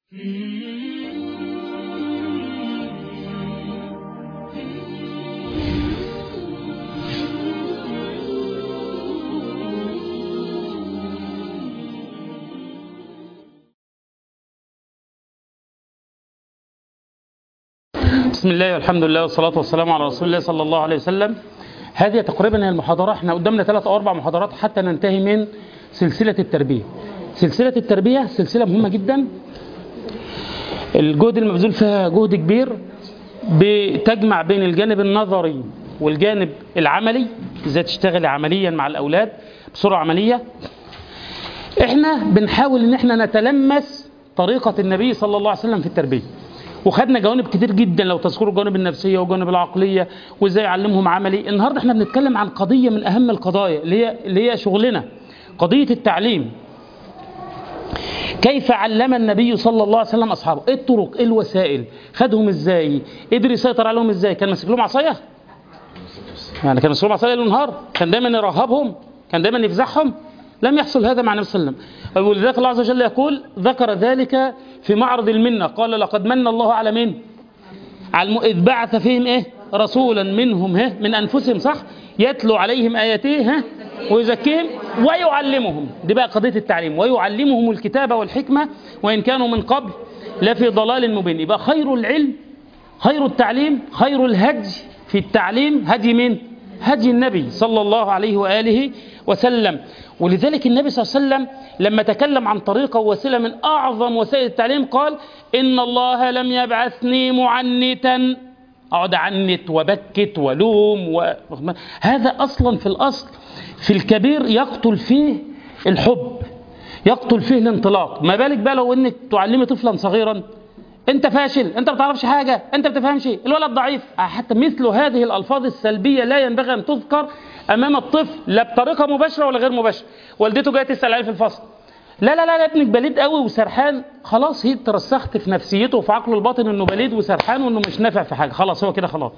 بسم الله والحمد لله والصلاة والسلام على رسول الله صلى الله عليه وسلم هذه تقريبا هي المحاضرة احنا قدامنا ثلاث أو أربع محاضرات حتى ننتهي من سلسلة التربية سلسلة التربية سلسلة مهمة جدا الجهد المبذول فيها جهد كبير بتجمع بين الجانب النظري والجانب العملي ازاي تشتغل عمليا مع الأولاد بصورة عملية احنا بنحاول ان احنا نتلمس طريقة النبي صلى الله عليه وسلم في التربية وخدنا جوانب كتير جدا لو تذكروا الجوانب النفسيه والجوانب العقليه وازاي يعلمهم عملي النهارده احنا بنتكلم عن قضيه من اهم القضايا اللي هي اللي هي شغلنا قضيه التعليم كيف علم النبي صلى الله عليه وسلم اصحابه ايه الطرق ايه الوسائل خدهم ازاي قدر يسيطر عليهم ازاي كان ماسك لهم عصايه يعني كان ماسك لهم عصايه ليل ونهار كان دايما يرهبهم كان دايما يفزعهم لم يحصل هذا مع النبي صلى الله عليه وسلم ولذلك الله عز وجل يقول ذكر ذلك في معرض المنة قال لقد من الله على مين على الم... إذ بعث فيهم إيه رسولا منهم ها من أنفسهم صح يتلو عليهم آياته ها ويزكيهم ويعلمهم دي بقى قضية التعليم ويعلمهم الكتاب والحكمة وإن كانوا من قبل لفي ضلال مبين يبقى خير العلم خير التعليم خير الهدي في التعليم هدي مين هدي النبي صلى الله عليه وآله وسلم ولذلك النبي صلى الله عليه وسلم لما تكلم عن طريقة ووسيلة من أعظم وسائل التعليم قال إن الله لم يبعثني معنتا أقعد عنت وبكت ولوم و... هذا أصلا في الأصل في الكبير يقتل فيه الحب يقتل فيه الانطلاق ما بالك بقى لو انك تعلمي طفلا صغيرا انت فاشل انت ما بتعرفش حاجه انت ما بتفهمش الولد ضعيف حتى مثل هذه الالفاظ السلبيه لا ينبغي ان تذكر امام الطفل لا بطريقه مباشره ولا غير مباشره والدته جايه تسال عليه في الفصل لا لا لا ابنك بليد قوي وسرحان خلاص هي ترسخت في نفسيته وفي عقله الباطن انه بليد وسرحان وانه مش نافع في حاجه خلاص هو كده خلاص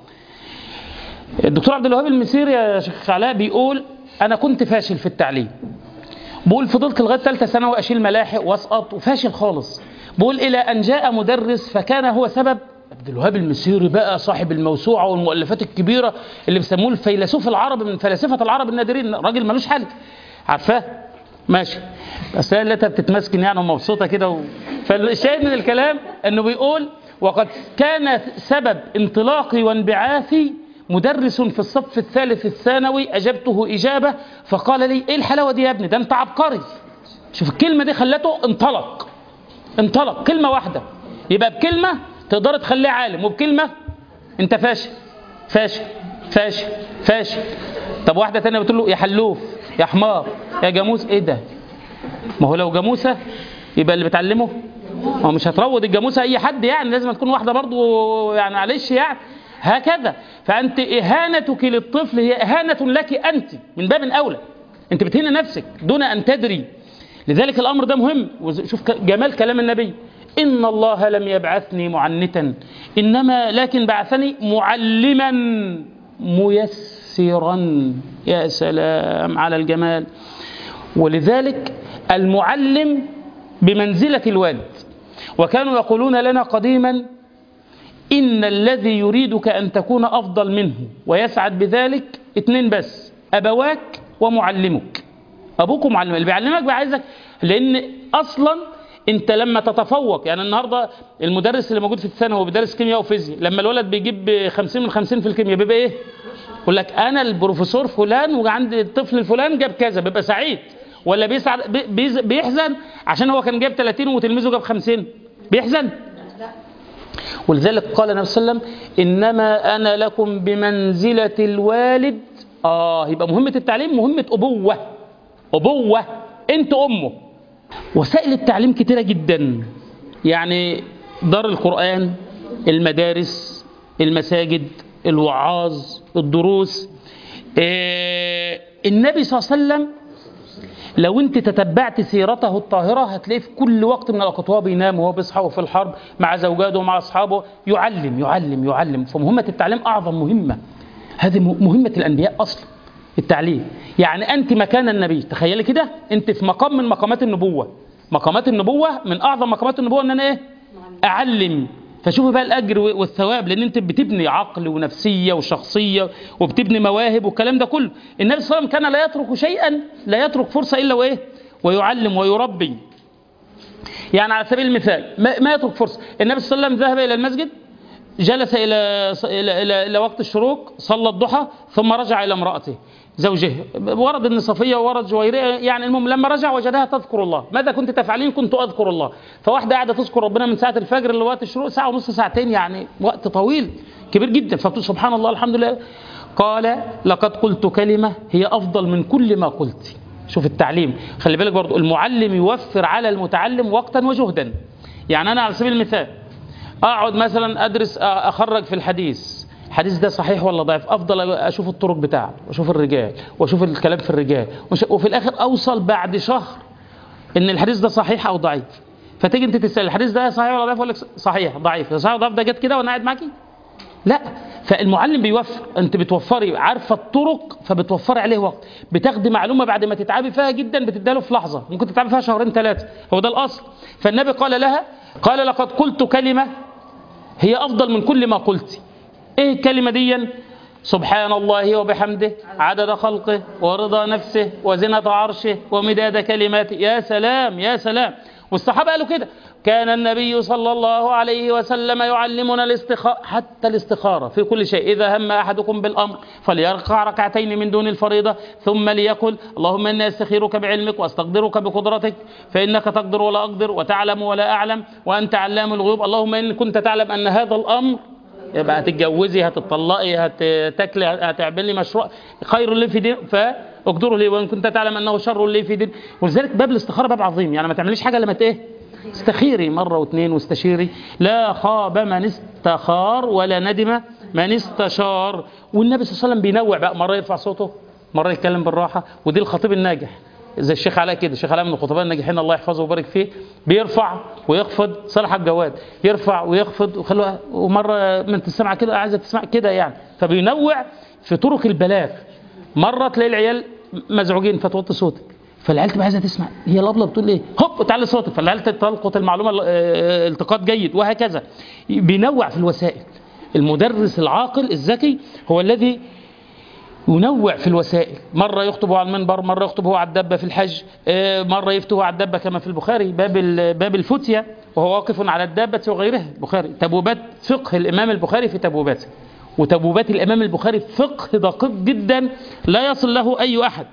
الدكتور عبد الوهاب المسيري يا شيخ علاء بيقول انا كنت فاشل في التعليم بقول فضلت لغايه ثالثه ثانوي اشيل ملاحق واسقط وفاشل خالص بقول الى ان جاء مدرس فكان هو سبب عبد الوهاب المسيري بقى صاحب الموسوعه والمؤلفات الكبيره اللي بيسموه الفيلسوف العرب من فلاسفه العرب النادرين راجل ملوش حل عارفاه ماشي بس هي لقيتها بتتمسكن يعني ومبسوطه كده و... فالشاهد من الكلام انه بيقول وقد كان سبب انطلاقي وانبعاثي مدرس في الصف الثالث الثانوي اجبته اجابه فقال لي ايه الحلاوه دي يا ابني ده انت عبقري شوف الكلمه دي خلته انطلق انطلق كلمه واحده يبقى بكلمه تقدر تخليه عالم وبكلمه انت فاشل فاشل فاشل فاشل طب واحده ثانيه بتقول له يا حلوف يا حمار يا جاموس ايه ده ما هو لو جاموسه يبقى اللي بتعلمه ما هو مش هتروض الجاموسه اي حد يعني لازم تكون واحده برضو يعني معلش يعني هكذا فانت اهانتك للطفل هي اهانه لك انت من باب اولى انت بتهين نفسك دون ان تدري لذلك الامر ده مهم وشوف جمال كلام النبي ان الله لم يبعثني معنتا انما لكن بعثني معلما ميسرا يا سلام على الجمال ولذلك المعلم بمنزلة الوالد وكانوا يقولون لنا قديما إن الذي يريدك أن تكون أفضل منه ويسعد بذلك اتنين بس أبواك ومعلمك أبوك ومعلمك اللي بيعلمك بقى عايزك لأن أصلا انت لما تتفوق يعني النهارده المدرس اللي موجود في الثانوي هو بيدرس كيمياء وفيزياء لما الولد بيجيب 50 من 50 في الكيمياء بيبقى ايه يقول لك انا البروفيسور فلان وعندي الطفل الفلان جاب كذا بيبقى سعيد ولا بيسعد بيحزن عشان هو كان جايب 30 وتلميذه جاب 50 بيحزن ولذلك قال النبي صلى الله عليه وسلم انما انا لكم بمنزله الوالد اه يبقى مهمه التعليم مهمه ابوه ابوه انت امه وسائل التعليم كتيره جدا يعني دار القران المدارس المساجد الوعاظ الدروس آه النبي صلى الله عليه وسلم لو انت تتبعت سيرته الطاهرة هتلاقيه في كل وقت من الأوقات وهو بينام وهو بيصحى وفي الحرب مع زوجاته ومع أصحابه يعلم يعلم يعلم فمهمة التعليم أعظم مهمة هذه مهمة الأنبياء أصلا التعليم يعني أنت مكان النبي تخيلي كده أنت في مقام من مقامات النبوة مقامات النبوة من أعظم مقامات النبوة أن أنا إيه اعلم فشوفي بقى الاجر والثواب لان انت بتبني عقل ونفسيه وشخصيه وبتبني مواهب والكلام ده كله النبي صلى الله عليه وسلم كان لا يترك شيئا لا يترك فرصه الا وايه ويعلم ويربي يعني على سبيل المثال ما, ما يترك فرصه النبي صلى الله عليه وسلم ذهب الى المسجد جلس الى الى الى, إلى وقت الشروق صلى الضحى ثم رجع الى امراته زوجه ورد النصفيه وورد جويريه يعني المهم لما رجع وجدها تذكر الله ماذا كنت تفعلين كنت اذكر الله فواحده قاعده تذكر ربنا من ساعه الفجر لوقت الشروق ساعه ونص ساعتين يعني وقت طويل كبير جدا فتقول سبحان الله الحمد لله قال لقد قلت كلمه هي افضل من كل ما قلت شوف التعليم خلي بالك برضو المعلم يوفر على المتعلم وقتا وجهدا يعني انا على سبيل المثال اقعد مثلا ادرس اخرج في الحديث الحديث ده صحيح ولا ضعيف افضل اشوف الطرق بتاعته واشوف الرجال واشوف الكلام في الرجال وفي الاخر اوصل بعد شهر ان الحديث ده صحيح او ضعيف فتيجي انت تسال الحديث ده صحيح ولا ضعيف ولا صحيح ضعيف صحيح وضعيف ده جت كده وانا قاعد معاكي لا فالمعلم بيوفر انت بتوفري عارفه الطرق فبتوفري عليه وقت بتاخدي معلومه بعد ما تتعبي فيها جدا بتديها له في لحظه ممكن تتعبي فيها شهرين ثلاثه هو ده الاصل فالنبي قال لها قال لقد قلت كلمه هي افضل من كل ما قلت ايه الكلمه دي سبحان الله وبحمده عدد خلقه ورضا نفسه وزنة عرشه ومداد كلماته يا سلام يا سلام والصحابة قالوا كده كان النبي صلى الله عليه وسلم يعلمنا الاستخارة حتى الاستخارة في كل شيء إذا هم أحدكم بالأمر فليركع ركعتين من دون الفريضة ثم ليقل اللهم إني أستخيرك بعلمك وأستقدرك بقدرتك فإنك تقدر ولا أقدر وتعلم ولا أعلم وأنت علام الغيوب اللهم إن كنت تعلم أن هذا الأمر يبقى هتتجوزي هتطلقي هتاكلي هتعملي مشروع خير لي في دين فاقدره لي وان كنت تعلم انه شر لي في دين ولذلك باب الاستخاره باب عظيم يعني ما تعمليش حاجه لما ايه استخيري مره واثنين واستشيري لا خاب من استخار ولا ندم من استشار والنبي صلى الله عليه وسلم بينوع بقى مره يرفع صوته مره يتكلم بالراحه ودي الخطيب الناجح زي الشيخ علاء كده الشيخ علاء من الخطباء الناجحين الله يحفظه ويبارك فيه بيرفع ويخفض صالح الجواد يرفع ويخفض وخلوها ومره من تسمع كده عايزه تسمع كده يعني فبينوع في طرق البلاغ مره تلاقي العيال مزعوجين فتوطي صوتك فالعيال تبقى عايزه تسمع هي الابله بتقول ايه هوب تعلي صوتك فالعيال تلقط المعلومه التقاط جيد وهكذا بينوع في الوسائل المدرس العاقل الذكي هو الذي ينوع في الوسائل مرة يخطب على المنبر مرة يخطب هو على الدبة في الحج مرة يفتح على الدبة كما في البخاري باب باب الفتية وهو واقف على الدابة وغيرها البخاري تبوبات فقه الإمام البخاري في تبوباته وتبوبات الإمام البخاري فقه دقيق جدا لا يصل له أي أحد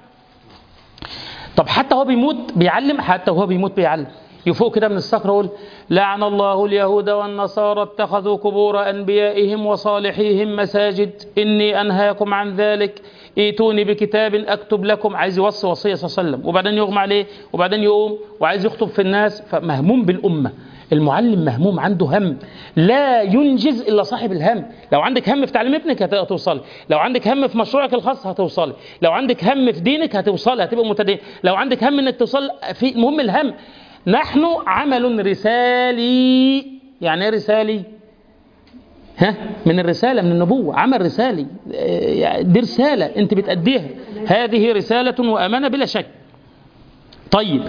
طب حتى هو بيموت بيعلم حتى وهو بيموت بيعلم يفوق كده من الصخرة يقول لعن الله اليهود والنصارى اتخذوا قبور أنبيائهم وصالحيهم مساجد إني أنهاكم عن ذلك ائتوني بكتاب أكتب لكم عايز يوصي وصية صلى الله عليه وسلم وبعدين يغمى عليه وبعدين يقوم وعايز يخطب في الناس فمهموم بالأمة المعلم مهموم عنده هم لا ينجز إلا صاحب الهم لو عندك هم في تعليم ابنك هتوصلي لو عندك هم في مشروعك الخاص هتوصلي لو عندك هم في دينك هتوصلي هتبقى متدين لو عندك هم انك توصل في المهم الهم نحن عمل رسالي يعني ايه رسالي ها من الرسالة من النبوة عمل رسالي دي رسالة انت بتأديها هذه رسالة وأمانة بلا شك طيب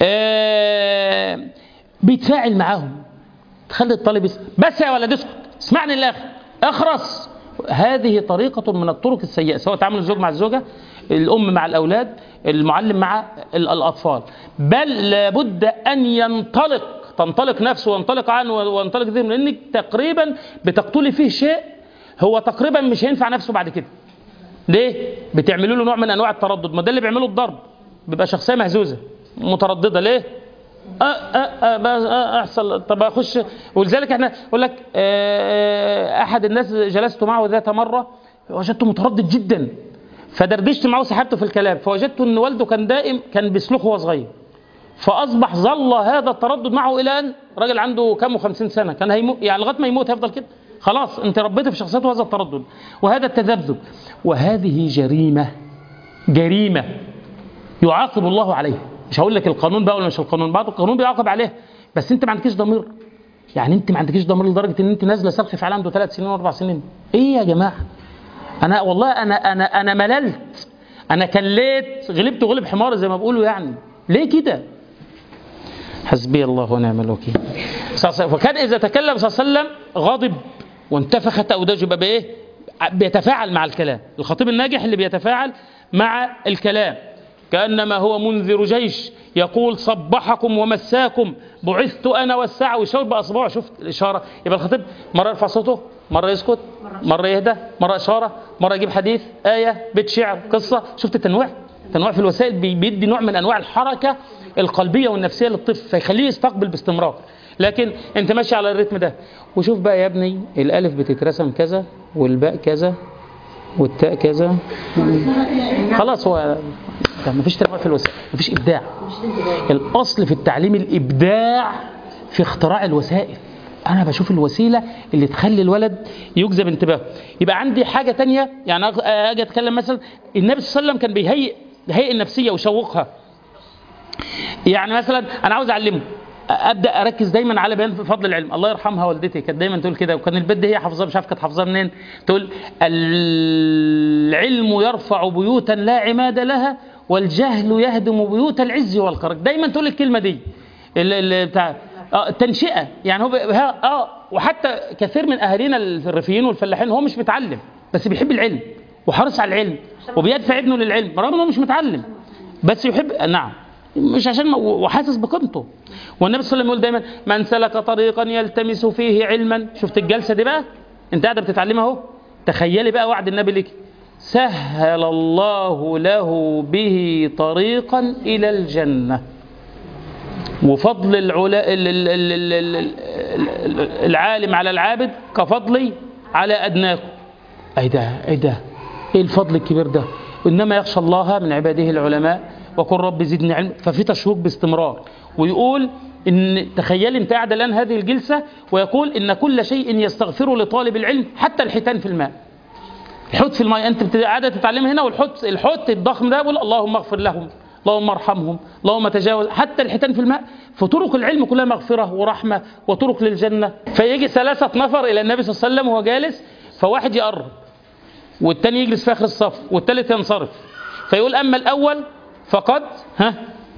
آه بيتفاعل معاهم تخلي الطالب يسمع بس يا ولد اسكت اسمعني للاخر اخرس هذه طريقة من الطرق السيئة سواء تعامل الزوج مع الزوجة الأم مع الأولاد المعلم مع الأطفال بل لابد أن ينطلق تنطلق نفسه وينطلق عنه وينطلق ذهنه لأنك تقريبا بتقتلي فيه شيء هو تقريبا مش هينفع نفسه بعد كده ليه؟ بتعملوا له نوع من أنواع التردد ما ده اللي بيعمله الضرب بيبقى شخصية مهزوزة مترددة ليه؟ أه أه أه احصل طب اخش ولذلك احنا اقول لك احد الناس جلست معه ذات مره وجدته متردد جدا فدردشت معه وسحبته في الكلام فوجدت ان والده كان دائم كان بيسلخه وهو صغير فاصبح ظل هذا التردد معه الى ان راجل عنده كم وخمسين سنه كان هيموت يعني لغايه ما يموت هيفضل كده خلاص انت ربيت في شخصيته هذا التردد وهذا التذبذب وهذه جريمه جريمه يعاقب الله عليها مش هقول لك القانون بقى ولا مش القانون بعض القانون بيعاقب عليه بس انت ما عندكيش ضمير يعني انت ما عندكيش ضمير لدرجه ان انت نازله سلخ في عنده ثلاث سنين واربع سنين ايه يا جماعه انا والله انا انا انا مللت انا كليت غلبت غلب حمار زي ما بيقولوا يعني ليه كده حسبي الله ونعم الوكيل صلى الله عليه وسلم. وكان اذا تكلم صلى الله عليه وسلم غضب وانتفخت اوداجه يبقى بايه بيتفاعل مع الكلام الخطيب الناجح اللي بيتفاعل مع الكلام كانما هو منذر جيش يقول صبحكم ومساكم بعثت انا والساعه ويشاور باصبعه شفت الاشاره يبقى الخطيب مره يرفع صوته مره يسكت مره يهدى مره اشاره مره يجيب حديث ايه بيت شعر قصه شفت التنويع تنوع في الوسائل بي- بيدي نوع من انواع الحركه القلبيه والنفسيه للطفل فيخليه يستقبل باستمرار لكن انت ماشي على الريتم ده وشوف بقى يا ابني الالف بتترسم كذا والباء كذا والتاء كذا خلاص هو ده مفيش تنوع في الوسائل مفيش ابداع الاصل في التعليم الابداع في اختراع الوسائل انا بشوف الوسيله اللي تخلي الولد يجذب انتباهه يبقى عندي حاجه تانية يعني أغ- اجي اتكلم مثلا النبي صلى الله عليه وسلم كان بيهيئ بيهيئ النفسيه ويشوقها يعني مثلا انا عاوز اعلمه ابدا اركز دايما على بيان فضل العلم الله يرحمها والدتي كانت دايما تقول كده وكان البيت دي هي حافظاه مش عارف كانت حافظاه منين تقول العلم يرفع بيوتا لا عماد لها والجهل يهدم بيوت العز والكرم دايما تقول الكلمه دي ال- ال- بتاع اه التنشئه يعني هو ب- ها- اه وحتى كثير من اهالينا الريفيين والفلاحين هو مش متعلم بس بيحب العلم وحريص على العلم وبيدفع ابنه للعلم رغم انه مش متعلم بس يحب نعم مش عشان وحاسس بقيمته والنبي صلى الله عليه وسلم يقول دايما من سلك طريقا يلتمس فيه علما شفت الجلسه دي بقى انت قاعده بتتعلمها اهو تخيلي بقى وعد النبي لك سهل الله له به طريقا الى الجنه وفضل العلا... ال- ال- ال- ال- ال- ال- العالم على العابد كفضلي على ادناكم اي ده اي ده ايه الفضل الكبير ده انما يخشى الله من عباده العلماء وقل رب زدني علم ففي تشويق باستمرار ويقول ان تخيل انت قاعد الان هذه الجلسه ويقول ان كل شيء يستغفره لطالب العلم حتى الحيتان في الماء الحوت في الماء انت بت- قاعده تتعلم هنا والحوت الحوت الضخم ده يقول اللهم اغفر لهم اللهم ارحمهم اللهم تجاوز حتى الحيتان في الماء فطرق العلم كلها مغفره ورحمه وطرق للجنه فيجي ثلاثه نفر الى النبي صلى الله عليه وسلم وهو جالس فواحد يقرب والتاني يجلس في اخر الصف والتالت ينصرف فيقول اما الاول فقد ها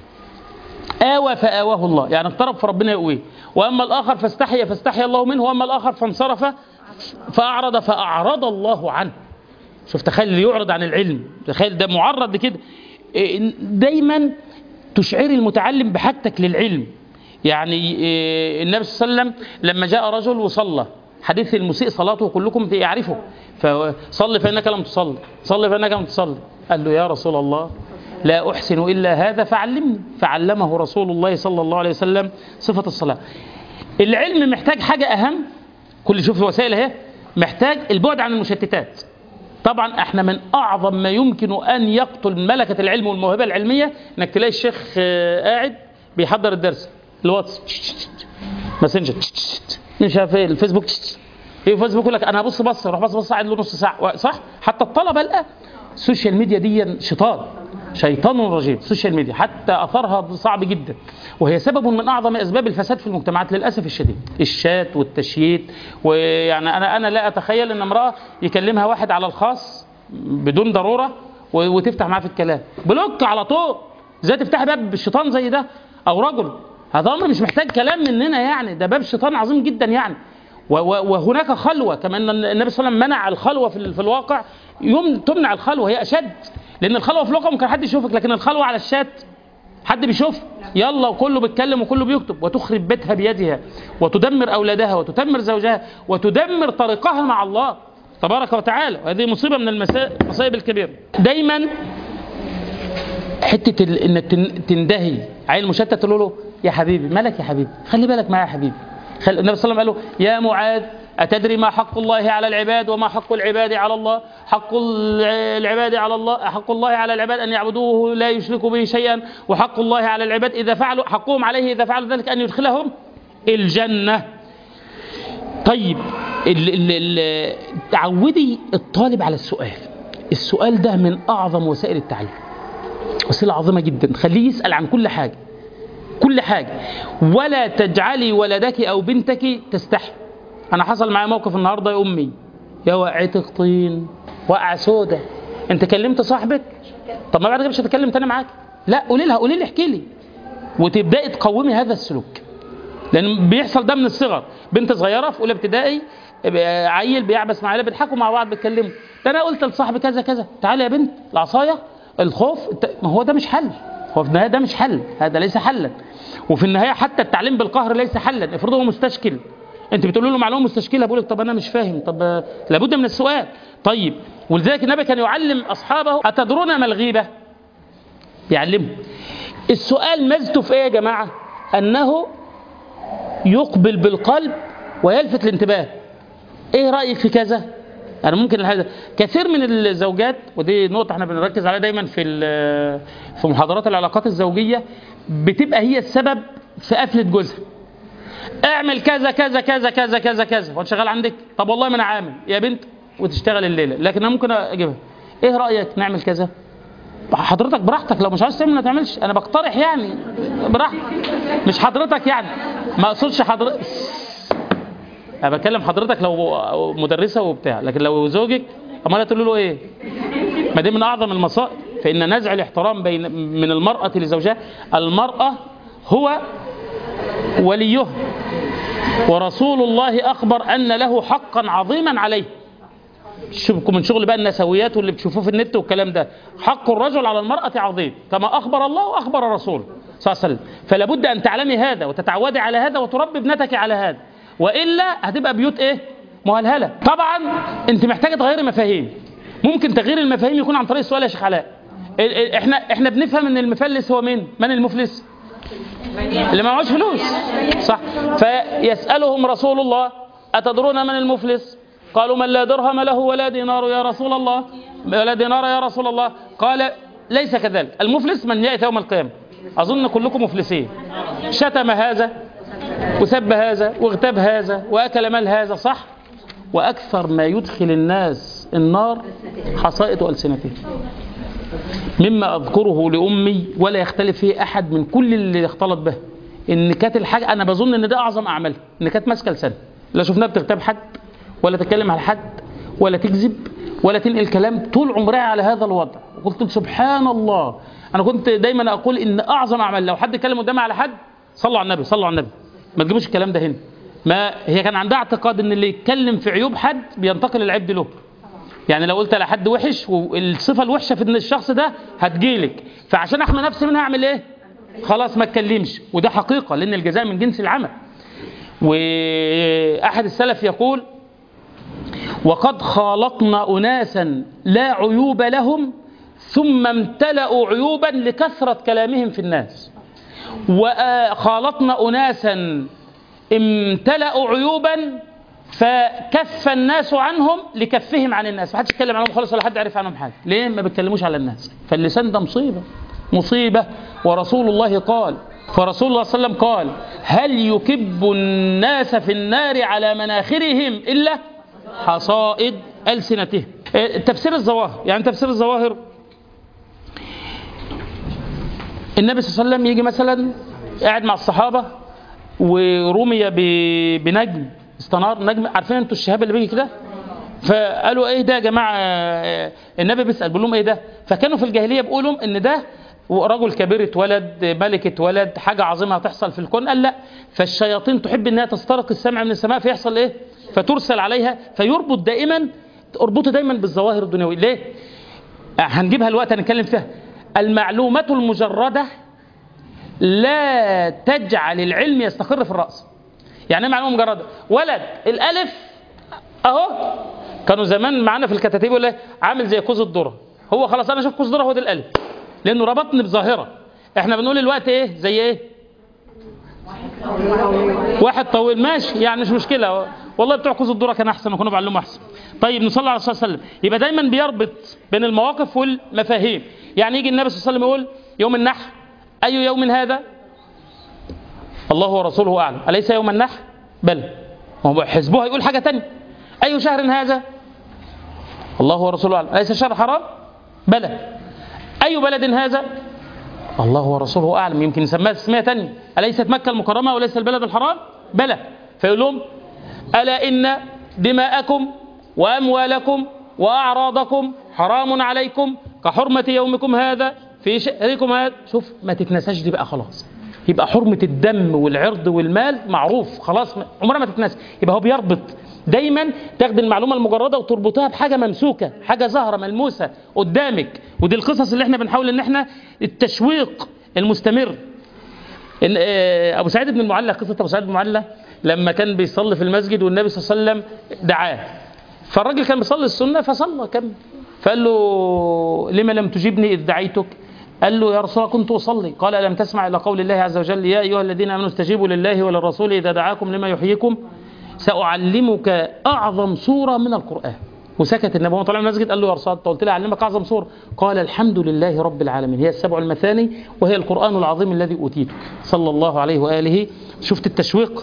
آوى فآواه الله يعني اقترب فربنا يقويه وأما الآخر فاستحيا فاستحيا الله منه وأما الآخر فانصرف فأعرض فأعرض الله عنه شوف تخيل اللي يعرض عن العلم تخيل ده معرض لكده إيه، دايما تشعري المتعلم بحاجتك للعلم يعني إيه، النبي صلى الله عليه وسلم لما جاء رجل وصلى حديث المسيء صلاته كلكم يعرفه فصل فإنك لم تصلي صلي فإنك لم تصلي قال له يا رسول الله لا أحسن إلا هذا فعلمني فعلمه رسول الله صلى الله عليه وسلم صفة الصلاة العلم محتاج حاجة أهم كل شوف الوسائل اهي محتاج البعد عن المشتتات طبعا احنا من اعظم ما يمكن ان يقتل ملكه العلم والموهبه العلميه انك تلاقي الشيخ آه، قاعد بيحضر الدرس الواتس ماسنجر مش عارف ايه الفيسبوك ايه الفيسبوك يقول لك انا هبص بص اروح بص بص قاعد له نص ساعه صح حتى الطلبه الان السوشيال ميديا دي شيطان شيطان رجيم السوشيال ميديا حتى اثرها صعب جدا وهي سبب من اعظم اسباب الفساد في المجتمعات للاسف الشديد الشات والتشييت ويعني انا انا لا اتخيل ان امراه يكلمها واحد على الخاص بدون ضروره و- وتفتح معاه في الكلام بلوك على طول ازاي تفتح باب الشيطان زي ده او رجل هذا امر مش محتاج كلام مننا يعني ده باب شيطان عظيم جدا يعني و- و- وهناك خلوه كما ان النبي صلى الله عليه وسلم منع الخلوه في ال- في الواقع يوم تمنع الخلوه هي اشد لان الخلوه في الواقع ممكن حد يشوفك لكن الخلوه على الشات حد بيشوف يلا وكله بيتكلم وكله بيكتب وتخرب بيتها بيدها وتدمر اولادها وتدمر زوجها وتدمر طريقها مع الله تبارك وتعالى وهذه مصيبه من المسا- المصائب الكبيره دايما حته ال- انك تن- تندهي عيل مشتت تقول له يا حبيبي مالك يا حبيبي خلي بالك معايا يا حبيبي خل... النبي صلى الله عليه وسلم قال له يا معاذ أتدري ما حق الله على العباد وما حق العباد على الله حق الع- العباد على الله حق الله على العباد أن يعبدوه لا يشركوا به شيئا وحق الله على العباد إذا فعلوا حقهم عليه إذا فعلوا ذلك أن يدخلهم الجنة طيب ال ال ال تعودي الطالب على السؤال السؤال ده من أعظم وسائل التعليم وسيلة عظيمة جدا خليه يسأل عن كل حاجة كل حاجة ولا تجعلي ولدك أو بنتك تستحي أنا حصل معايا موقف النهاردة يا أمي يا وقعتك طين وقعة سودة أنت كلمت صاحبك طب ما بعد كده مش هتكلم تاني معاك لا قولي لها قولي لي احكي لي وتبداي تقومي هذا السلوك لان بيحصل ده من الصغر بنت صغيره في اولى ابتدائي عيل بيعبس مع عيله بيضحكوا مع بعض بيتكلموا ده انا قلت لصاحبي كذا كذا تعالى يا بنت العصايه الخوف الت- ما هو ده مش حل هو في النهايه ده مش حل هذا ليس حلا وفي النهايه حتى التعليم بالقهر ليس حلا افرض هو مستشكل انت بتقول له معلومه مستشكله بيقول لك طب انا مش فاهم طب آه، لابد من السؤال طيب ولذلك النبي كان يعلم اصحابه اتدرون ما الغيبه يعلمهم السؤال مزته في ايه يا جماعه انه يقبل بالقلب ويلفت الانتباه ايه رايك في كذا انا ممكن هذا كثير من الزوجات ودي نقطه احنا بنركز عليها دايما في ال- في محاضرات العلاقات الزوجيه بتبقى هي السبب في قفله جوزها اعمل كذا كذا كذا كذا كذا كذا وانت شغال عندك طب والله ما انا عامل يا بنت وتشتغل الليله لكن انا ممكن اجيبها ايه رايك نعمل كذا حضرتك براحتك لو مش عايز تعمل ما تعملش انا بقترح يعني براحتك مش حضرتك يعني ما اقصدش حضرتك انا بكلم حضرتك لو مدرسه وبتاع لكن لو زوجك امال هتقول له ايه ما دي من اعظم المصائب فان نزع الاحترام بين من المراه لزوجها المراه هو وليه ورسول الله اخبر ان له حقا عظيما عليه شوفكم من شغل بقى النسويات واللي بتشوفوه في النت والكلام ده حق الرجل على المرأة عظيم كما أخبر الله وأخبر رسوله صلى الله عليه وسلم فلا بد أن تعلمي هذا وتتعودي على هذا وتربي ابنتك على هذا وإلا هتبقى بيوت إيه مهلهلة طبعا أنت محتاجة تغيري مفاهيم ممكن تغيير المفاهيم يكون عن طريق السؤال يا شيخ علاء ال- ال- احنا احنا بنفهم ان المفلس هو مين من المفلس اللي ما معهوش فلوس صح فيسألهم رسول الله أتدرون من المفلس قالوا من لا درهم له ولا دينار يا رسول الله ولا دينار يا رسول الله قال ليس كذلك المفلس من يأتي يوم القيامة أظن كلكم مفلسين شتم هذا وسب هذا واغتاب هذا وأكل مال هذا صح وأكثر ما يدخل الناس النار حصائد ألسنتهم مما أذكره لأمي ولا يختلف فيه أحد من كل اللي اختلط به إن كانت الحاجة أنا بظن إن ده أعظم أعمالها إن كانت ماسكة لسان لا شفناها بتغتاب حد ولا تتكلم على حد ولا تكذب ولا تنقل كلام طول عمرها على هذا الوضع وقلت سبحان الله أنا كنت دايما أقول إن أعظم أعمال لو حد اتكلم قدامي على حد صلوا على النبي صلوا على النبي ما تجيبوش الكلام ده هنا ما هي كان عندها اعتقاد ان اللي يتكلم في عيوب حد بينتقل العيب له يعني لو قلت على حد وحش والصفه الوحشه في ان الشخص ده هتجيلك فعشان احمي نفسي منها اعمل ايه خلاص ما اتكلمش وده حقيقه لان الجزاء من جنس العمل واحد السلف يقول وقد خالطنا اناسا لا عيوب لهم ثم امتلأوا عيوبا لكثرة كلامهم في الناس وخالطنا أناسا امتلأوا عيوبا فكف الناس عنهم لكفهم عن الناس ما حدش يتكلم عنهم خالص ولا حد عرف عنهم حاجه ليه ما بيتكلموش على الناس فاللسان ده مصيبه مصيبه ورسول الله قال فرسول الله صلى الله عليه وسلم قال هل يكب الناس في النار على مناخرهم الا حصائد السنتهم إيه، تفسير الظواهر يعني تفسير الظواهر النبي صلى الله عليه وسلم يجي مثلا قاعد مع الصحابه ورمي ب- بنجم استنار نجم عارفين انتوا الشهاب اللي بيجي كده فقالوا ايه ده يا جماعه آه، النبي بيسال بيقول لهم ايه ده فكانوا في الجاهليه بيقولوا ان ده رجل كبير اتولد ملك اتولد حاجه عظيمه هتحصل في الكون قال لا فالشياطين تحب انها تسترق السمع من السماء فيحصل ايه فترسل عليها فيربط دائما اربطه دايما بالظواهر الدنيويه ليه هنجيبها الوقت هنتكلم فيها المعلومة المجردة لا تجعل العلم يستقر في الرأس يعني ايه معلومة مجردة ولد الألف أهو كانوا زمان معانا في الكتاتيب يقول إيه؟ عامل زي كوز الذرة هو خلاص أنا أشوف كوز الذرة هو ده الألف لأنه ربطني بظاهرة احنا بنقول الوقت ايه زي ايه واحد طويل ماشي يعني مش مشكله والله بتوع كوز الذره كان احسن وكانوا بيعلموا احسن طيب نصلي على الرسول صلى الله عليه وسلم يبقى دايما بيربط بين المواقف والمفاهيم يعني يجي النبي صلى الله عليه وسلم يقول يوم النحر اي يوم هذا الله ورسوله اعلم اليس يوم النحر بلى ما هو حزبها يقول حاجه تانية اي شهر هذا الله ورسوله اعلم اليس الشهر حرام بلى اي بلد هذا الله ورسوله اعلم يمكن يسميها تسميه ثانيه اليست مكه المكرمه وليس البلد الحرام بلى فيقول لهم الا ان دماءكم واموالكم واعراضكم حرام عليكم كحرمه يومكم هذا في شهركم هذا شوف ما تتنساش دي بقى خلاص يبقى حرمة الدم والعرض والمال معروف خلاص عمرها ما تتنسى يبقى هو بيربط دايما تاخد المعلومة المجردة وتربطها بحاجة ممسوكة حاجة ظاهرة ملموسة قدامك ودي القصص اللي احنا بنحاول ان احنا التشويق المستمر إن آه، ابو سعيد بن المعلى قصه ابو سعيد بن المعلى لما كان بيصلي في المسجد والنبي صلى الله عليه وسلم دعاه فالراجل كان بيصلي السنه فصلى كم فقال له لما لم تجيبني اذ دعيتك قال له يا رسول الله كنت اصلي قال الم تسمع الى قول الله عز وجل يا ايها الذين امنوا استجيبوا لله وللرسول اذا دعاكم لما يحييكم ساعلمك اعظم سوره من القران وسكت النبي وهو طالع من المسجد قال له يا رسول الله أنت قلت لي اعلمك اعظم سوره قال الحمد لله رب العالمين هي السبع المثاني وهي القران العظيم الذي اوتيته صلى الله عليه واله شفت التشويق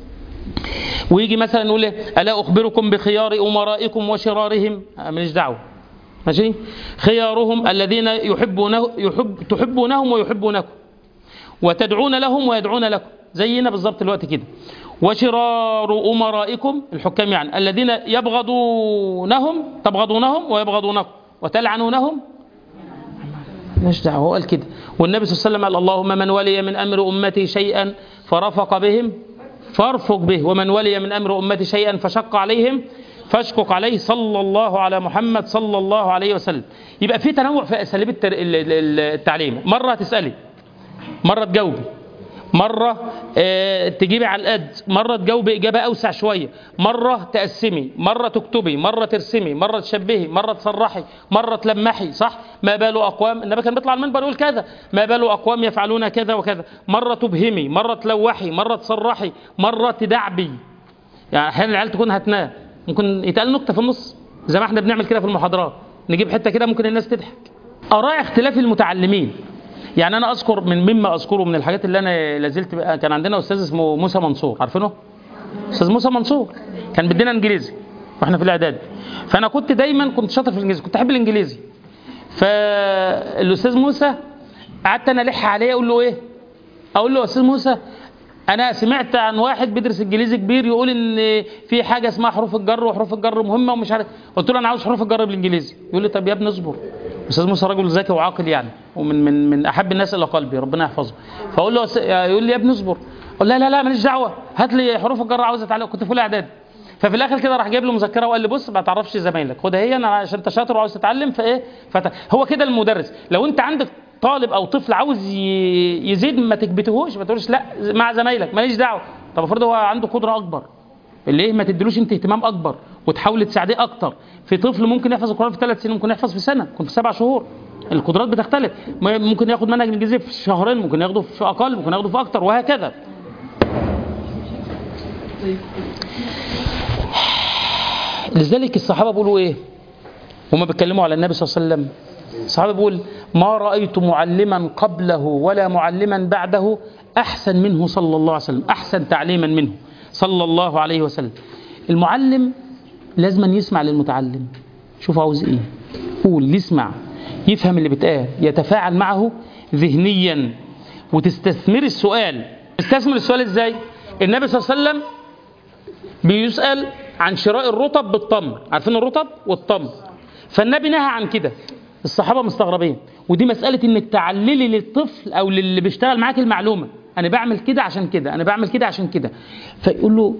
ويجي مثلا يقول إيه؟ الا اخبركم بخيار امرائكم وشرارهم آه، ماليش دعوه ماشي خيارهم الذين يحبونه يحب تحبونهم ويحبونكم وتدعون لهم ويدعون لكم زينا بالظبط الوقت كده وشرار امرائكم الحكام يعني الذين يبغضونهم تبغضونهم ويبغضونكم وتلعنونهم مش دعوه هو قال كده والنبي صلى الله عليه وسلم قال اللهم من ولي من امر امتي شيئا فرفق بهم فارفق به ومن ولي من امر امتي شيئا فشق عليهم فاشقق عليه صلى الله على محمد صلى الله عليه وسلم يبقى في تنوع في اساليب التر- ال- ال- التعليم مره تسالي مره تجاوبي مرة آه، تجيبي على القد مرة تجاوبي إجابة أوسع شوية مرة تقسمي مرة تكتبي مرة ترسمي مرة تشبهي مرة تصرحي مرة تلمحي صح ما بال أقوام النبي كان بيطلع على المنبر يقول كذا ما بال أقوام يفعلون كذا وكذا مرة تبهمي مرة تلوحي مرة تصرحي مرة تدعبي يعني أحيانا العيال تكون هتنام ممكن يتقال نكتة في النص زي ما احنا بنعمل كده في المحاضرات نجيب حتة كده ممكن الناس تضحك آراء اختلاف المتعلمين يعني انا اذكر من مما اذكره من الحاجات اللي انا لازلت بقى كان عندنا استاذ اسمه موسى منصور عارفينه استاذ موسى منصور كان بيدينا انجليزي واحنا في الاعداد فانا كنت دايما كنت شاطر في الانجليزي كنت احب الانجليزي فالاستاذ موسى قعدت انا الح عليه اقول له ايه اقول له يا استاذ موسى انا سمعت عن واحد بيدرس انجليزي كبير يقول ان في حاجه اسمها حروف الجر وحروف الجر مهمه ومش عارف قلت له انا عاوز حروف الجر بالانجليزي يقول لي طب يا ابني اصبر استاذ موسى راجل ذكي وعاقل يعني ومن من من احب الناس الى قلبي ربنا يحفظه فاقول له يا أس- يقول لي يا ابني اصبر اقول لا لا لا ماليش دعوه هات لي حروف الجر عاوز اتعلم كنت في اولى اعدادي ففي الاخر كده راح جايب له مذكره وقال لي بص ما تعرفش زمايلك خدها هي انا عشان انت شاطر وعاوز تتعلم فايه فت... هو كده المدرس لو انت عندك طالب او طفل عاوز ي... يزيد ما تكبتهوش ما تقولش لا مع زمايلك ماليش دعوه طب افرض هو عنده قدره اكبر ليه ما تديلوش انت اهتمام اكبر وتحاول تساعديه اكتر في طفل ممكن يحفظ القران في ثلاث سنين ممكن يحفظ في سنه ممكن في سبع شهور القدرات بتختلف م- ممكن ياخد منهج الانجليزي في شهرين ممكن ياخده في اقل ممكن ياخده في اكتر وهكذا لذلك الصحابه بيقولوا ايه هما بيتكلموا على النبي صلى الله عليه وسلم الصحابه بيقول ما رايت معلما قبله ولا معلما بعده احسن منه صلى الله عليه وسلم احسن تعليما منه صلى الله عليه وسلم المعلم لازم يسمع للمتعلم شوف عاوز ايه قول يسمع يفهم اللي بيتقال يتفاعل معه ذهنيا وتستثمر السؤال تستثمر السؤال ازاي النبي صلى الله عليه وسلم بيسأل عن شراء الرطب بالتمر عارفين الرطب والتمر فالنبي نهى عن كده الصحابة مستغربين ودي مسألة انك تعللي للطفل او للي بيشتغل معاك المعلومة انا بعمل كده عشان كده انا بعمل كده عشان كده فيقول له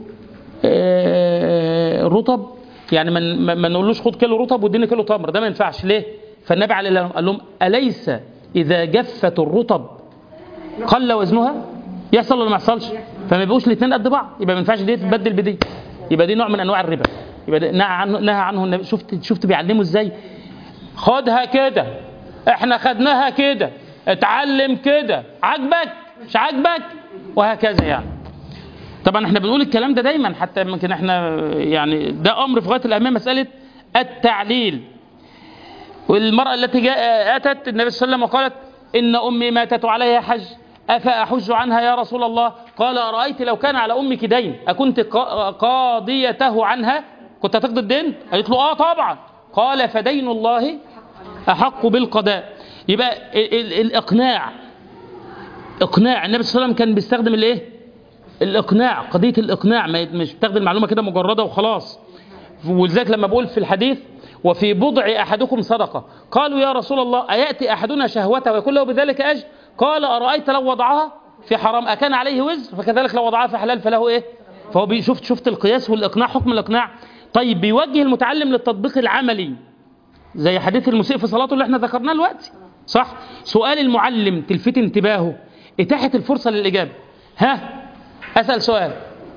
آه، رطب يعني ما ما- ما نقولوش خد كيلو رطب واديني كيلو تمر ده ما ينفعش ليه فالنبي عليه الصلاة والسلام قال لهم أليس إذا جفت الرطب قل وزنها يحصل ولا ما يحصلش فما يبقوش الاثنين قد بعض يبقى ما ينفعش دي تبدل بدي يبقى دي نوع من انواع الربا يبقى ده نهى عنه نهى عنه النبي شفت شفت بيعلمه ازاي خدها كده احنا خدناها كده اتعلم كده عاجبك مش عاجبك وهكذا يعني طبعا احنا بنقول الكلام ده دايما حتى يمكن احنا يعني ده امر في غايه الاهميه مساله التعليل والمرأة التي جاء أتت النبي صلى الله عليه وسلم وقالت إن أمي ماتت عليها حج أفأحج عنها يا رسول الله قال أرأيت لو كان على أمك دين أكنت قا- قاضيته عنها كنت هتقضي الدين قالت له آه طبعا قال فدين الله أحق بالقضاء يبقى ال- ال- الإقناع إقناع النبي صلى الله عليه وسلم كان بيستخدم الإيه الإقناع قضية الإقناع ما مش بيستخدم المعلومة كده مجردة وخلاص ولذلك لما بقول في الحديث وفي بضع احدكم صدقه قالوا يا رسول الله اياتي احدنا شهوته ويكون له بذلك اجر قال ارايت لو وضعها في حرام أكان عليه وزر فكذلك لو وضعها في حلال فله إيه فهو بي- شفت شفت القياس والإقناع حكم الإقناع طيب بيوجه المتعلم للتطبيق العملي زي حديث المسيء في صلاته اللي احنا ذكرناه دلوقتي صح سؤال المعلم تلفت انتباهه اتاحت الفرصه للاجابه ها اسال سؤال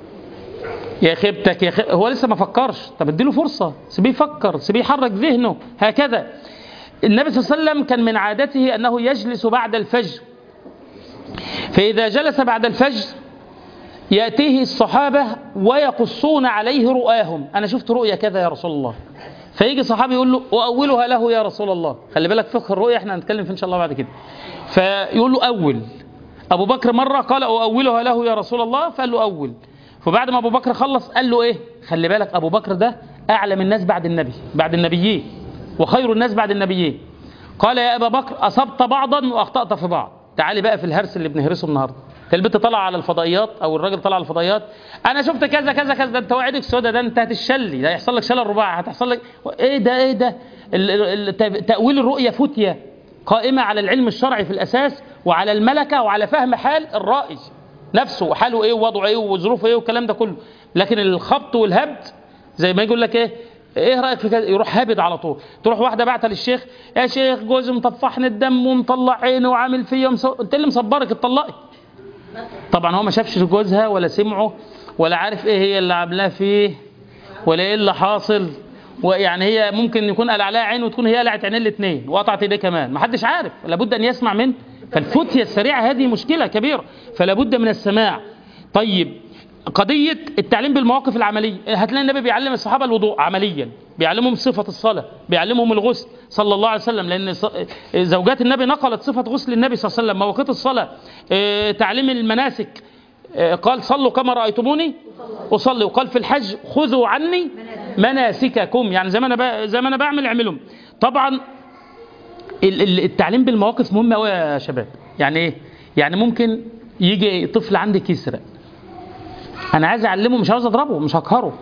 يا خيبتك يا خيب... هو لسه ما فكرش طب اديله فرصه سيبيه يفكر سيبيه يحرك ذهنه هكذا النبي صلى الله عليه وسلم كان من عادته انه يجلس بعد الفجر فاذا جلس بعد الفجر ياتيه الصحابه ويقصون عليه رؤاهم انا شفت رؤيا كذا يا رسول الله فيجي صحابي يقول له واولها له يا رسول الله خلي بالك فقه الرؤيا احنا هنتكلم فيه ان شاء الله بعد كده فيقول له اول ابو بكر مره قال اؤولها له يا رسول الله فقال له اول فبعد ما ابو بكر خلص قال له ايه خلي بالك ابو بكر ده اعلم الناس بعد النبي بعد النبيين وخير الناس بعد النبيين قال يا ابا بكر اصبت بعضا واخطات في بعض تعالي بقى في الهرس اللي بنهرسه النهارده البنت طلع على الفضائيات او الراجل طلع على الفضائيات انا شفت كذا كذا كذا ده انت وعدك سودا ده انت هتشلي ده هيحصل لك شلل رباعي هتحصل لك ايه ده ايه ده ال- ال- ال- تاويل الرؤيه فتيه قائمه على العلم الشرعي في الاساس وعلى الملكه وعلى فهم حال الرائي نفسه وحاله ايه ووضعه ايه وظروفه ايه والكلام ده كله لكن الخبط والهبد زي ما يقول لك ايه ايه رايك في كذا يروح هابد على طول تروح واحده بعتها للشيخ يا شيخ جوزي مطفحني الدم ومطلع عينه وعامل فيا ومسو... انت اللي مصبرك اتطلقي طبعا هو ما شافش جوزها ولا سمعه ولا عارف ايه هي اللي عاملاه فيه ولا ايه اللي حاصل ويعني هي ممكن يكون قلع عليها عين وتكون هي قلعت عينين الاثنين وقطعت ايديه كمان ما حدش عارف لابد ان يسمع منه فالفتيه السريعه هذه مشكله كبيره فلا بد من السماع طيب قضيه التعليم بالمواقف العمليه هتلاقي النبي بيعلم الصحابه الوضوء عمليا بيعلمهم صفه الصلاه بيعلمهم الغسل صلى الله عليه وسلم لان ص- زوجات النبي نقلت صفه غسل النبي صلى الله عليه وسلم مواقيت الصلاه آه، تعليم المناسك آه، قال صلوا كما رايتموني اصلي وقال في الحج خذوا عني مناسككم يعني زي ما انا ب- زي ما انا بعمل اعملهم طبعا ال- ال- التعليم بالمواقف مهم قوي يا شباب يعني ايه يعني ممكن يجي طفل عندك يسرق انا عايز اعلمه مش عاوز اضربه مش هقهره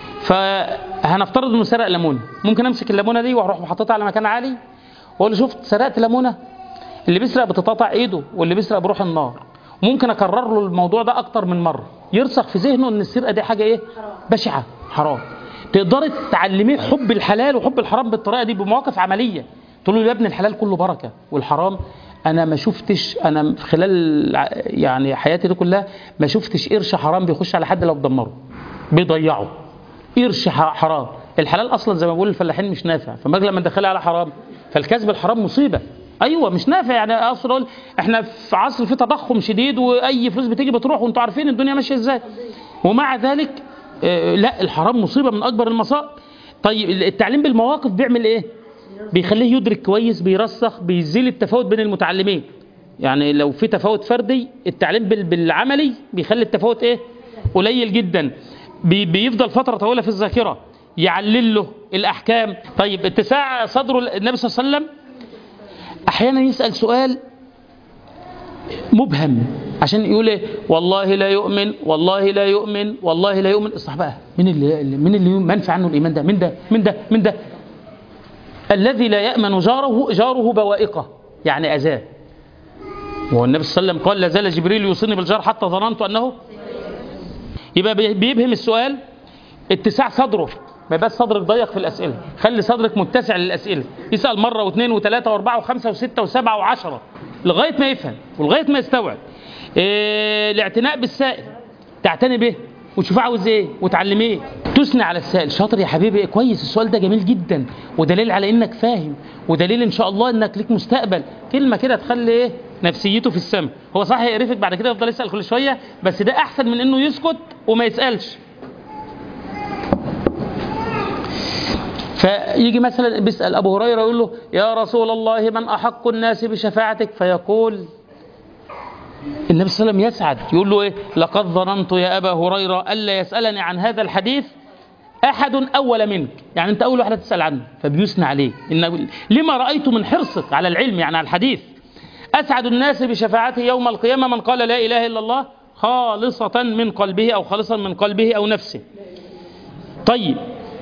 فهنفترض انه سرق ليمونه ممكن امسك الليمونه دي واروح محطتها على مكان عالي واقول له شفت سرقت ليمونه اللي بيسرق بتتقطع ايده واللي بيسرق بروح النار ممكن اكرر له الموضوع ده اكتر من مره يرسخ في ذهنه ان السرقه دي حاجه ايه بشعه حرام تقدري تعلميه حب الحلال وحب الحرام بالطريقه دي بمواقف عمليه تقول له يا ابني الحلال كله بركه والحرام انا ما شفتش انا في خلال ع- يعني حياتي دي كلها ما شفتش قرش حرام بيخش على حد لو بدمره بيضيعه قرش ح- حرام الحلال اصلا زي ما بقول الفلاحين مش نافع فما لما ندخلها على حرام فالكسب الحرام مصيبه ايوه مش نافع يعني اقصد اقول احنا في عصر فيه تضخم شديد واي فلوس بتيجي بتروح وانتوا عارفين الدنيا ماشيه ازاي ومع ذلك آه، لا الحرام مصيبه من اكبر المصائب طيب التعليم بالمواقف بيعمل ايه بيخليه يدرك كويس بيرسخ بيزيل التفاوت بين المتعلمين يعني لو في تفاوت فردي التعليم بال- بالعملي بيخلي التفاوت ايه قليل جدا بي- بيفضل فتره طويله في الذاكره يعلل له الاحكام طيب اتساع صدره النبي صلى الله عليه وسلم احيانا يسال سؤال مبهم عشان يقول ايه والله لا يؤمن والله لا يؤمن والله لا يؤمن الصحابه مين اللي مين اللي منفع عنه الايمان ده من ده من ده من ده الذي لا يأمن جاره جاره بوائقه يعني أذاه والنبي صلى الله عليه وسلم قال لا زال جبريل يوصيني بالجار حتى ظننت أنه يبقى بي- بيبهم السؤال اتساع صدره ما يبقاش صدرك ضيق في الأسئلة خلي صدرك متسع للأسئلة يسأل مرة واثنين وثلاثة وأربعة وخمسة وستة وسبعة وعشرة لغاية ما يفهم ولغاية ما يستوعب إيه الاعتناء بالسائل تعتني به وتشوفه عاوز ايه وتعلميه تثني على السائل شاطر يا حبيبي كويس السؤال ده جميل جدا ودليل على انك فاهم ودليل ان شاء الله انك ليك مستقبل كلمه كده تخلي ايه نفسيته في السماء هو صح يقرفك بعد كده يفضل يسال كل شويه بس ده احسن من انه يسكت وما يسالش فيجي مثلا بيسال ابو هريره يقول له يا رسول الله من احق الناس بشفاعتك فيقول النبي صلى الله عليه وسلم يسعد يقول له ايه لقد ظننت يا ابا هريره الا يسالني عن هذا الحديث احد اول منك يعني انت اول واحد تسال عنه فبيثنى عليه إن لما رايت من حرصك على العلم يعني على الحديث اسعد الناس بشفاعته يوم القيامه من قال لا اله الا الله خالصه من قلبه او خالصا من قلبه او نفسه طيب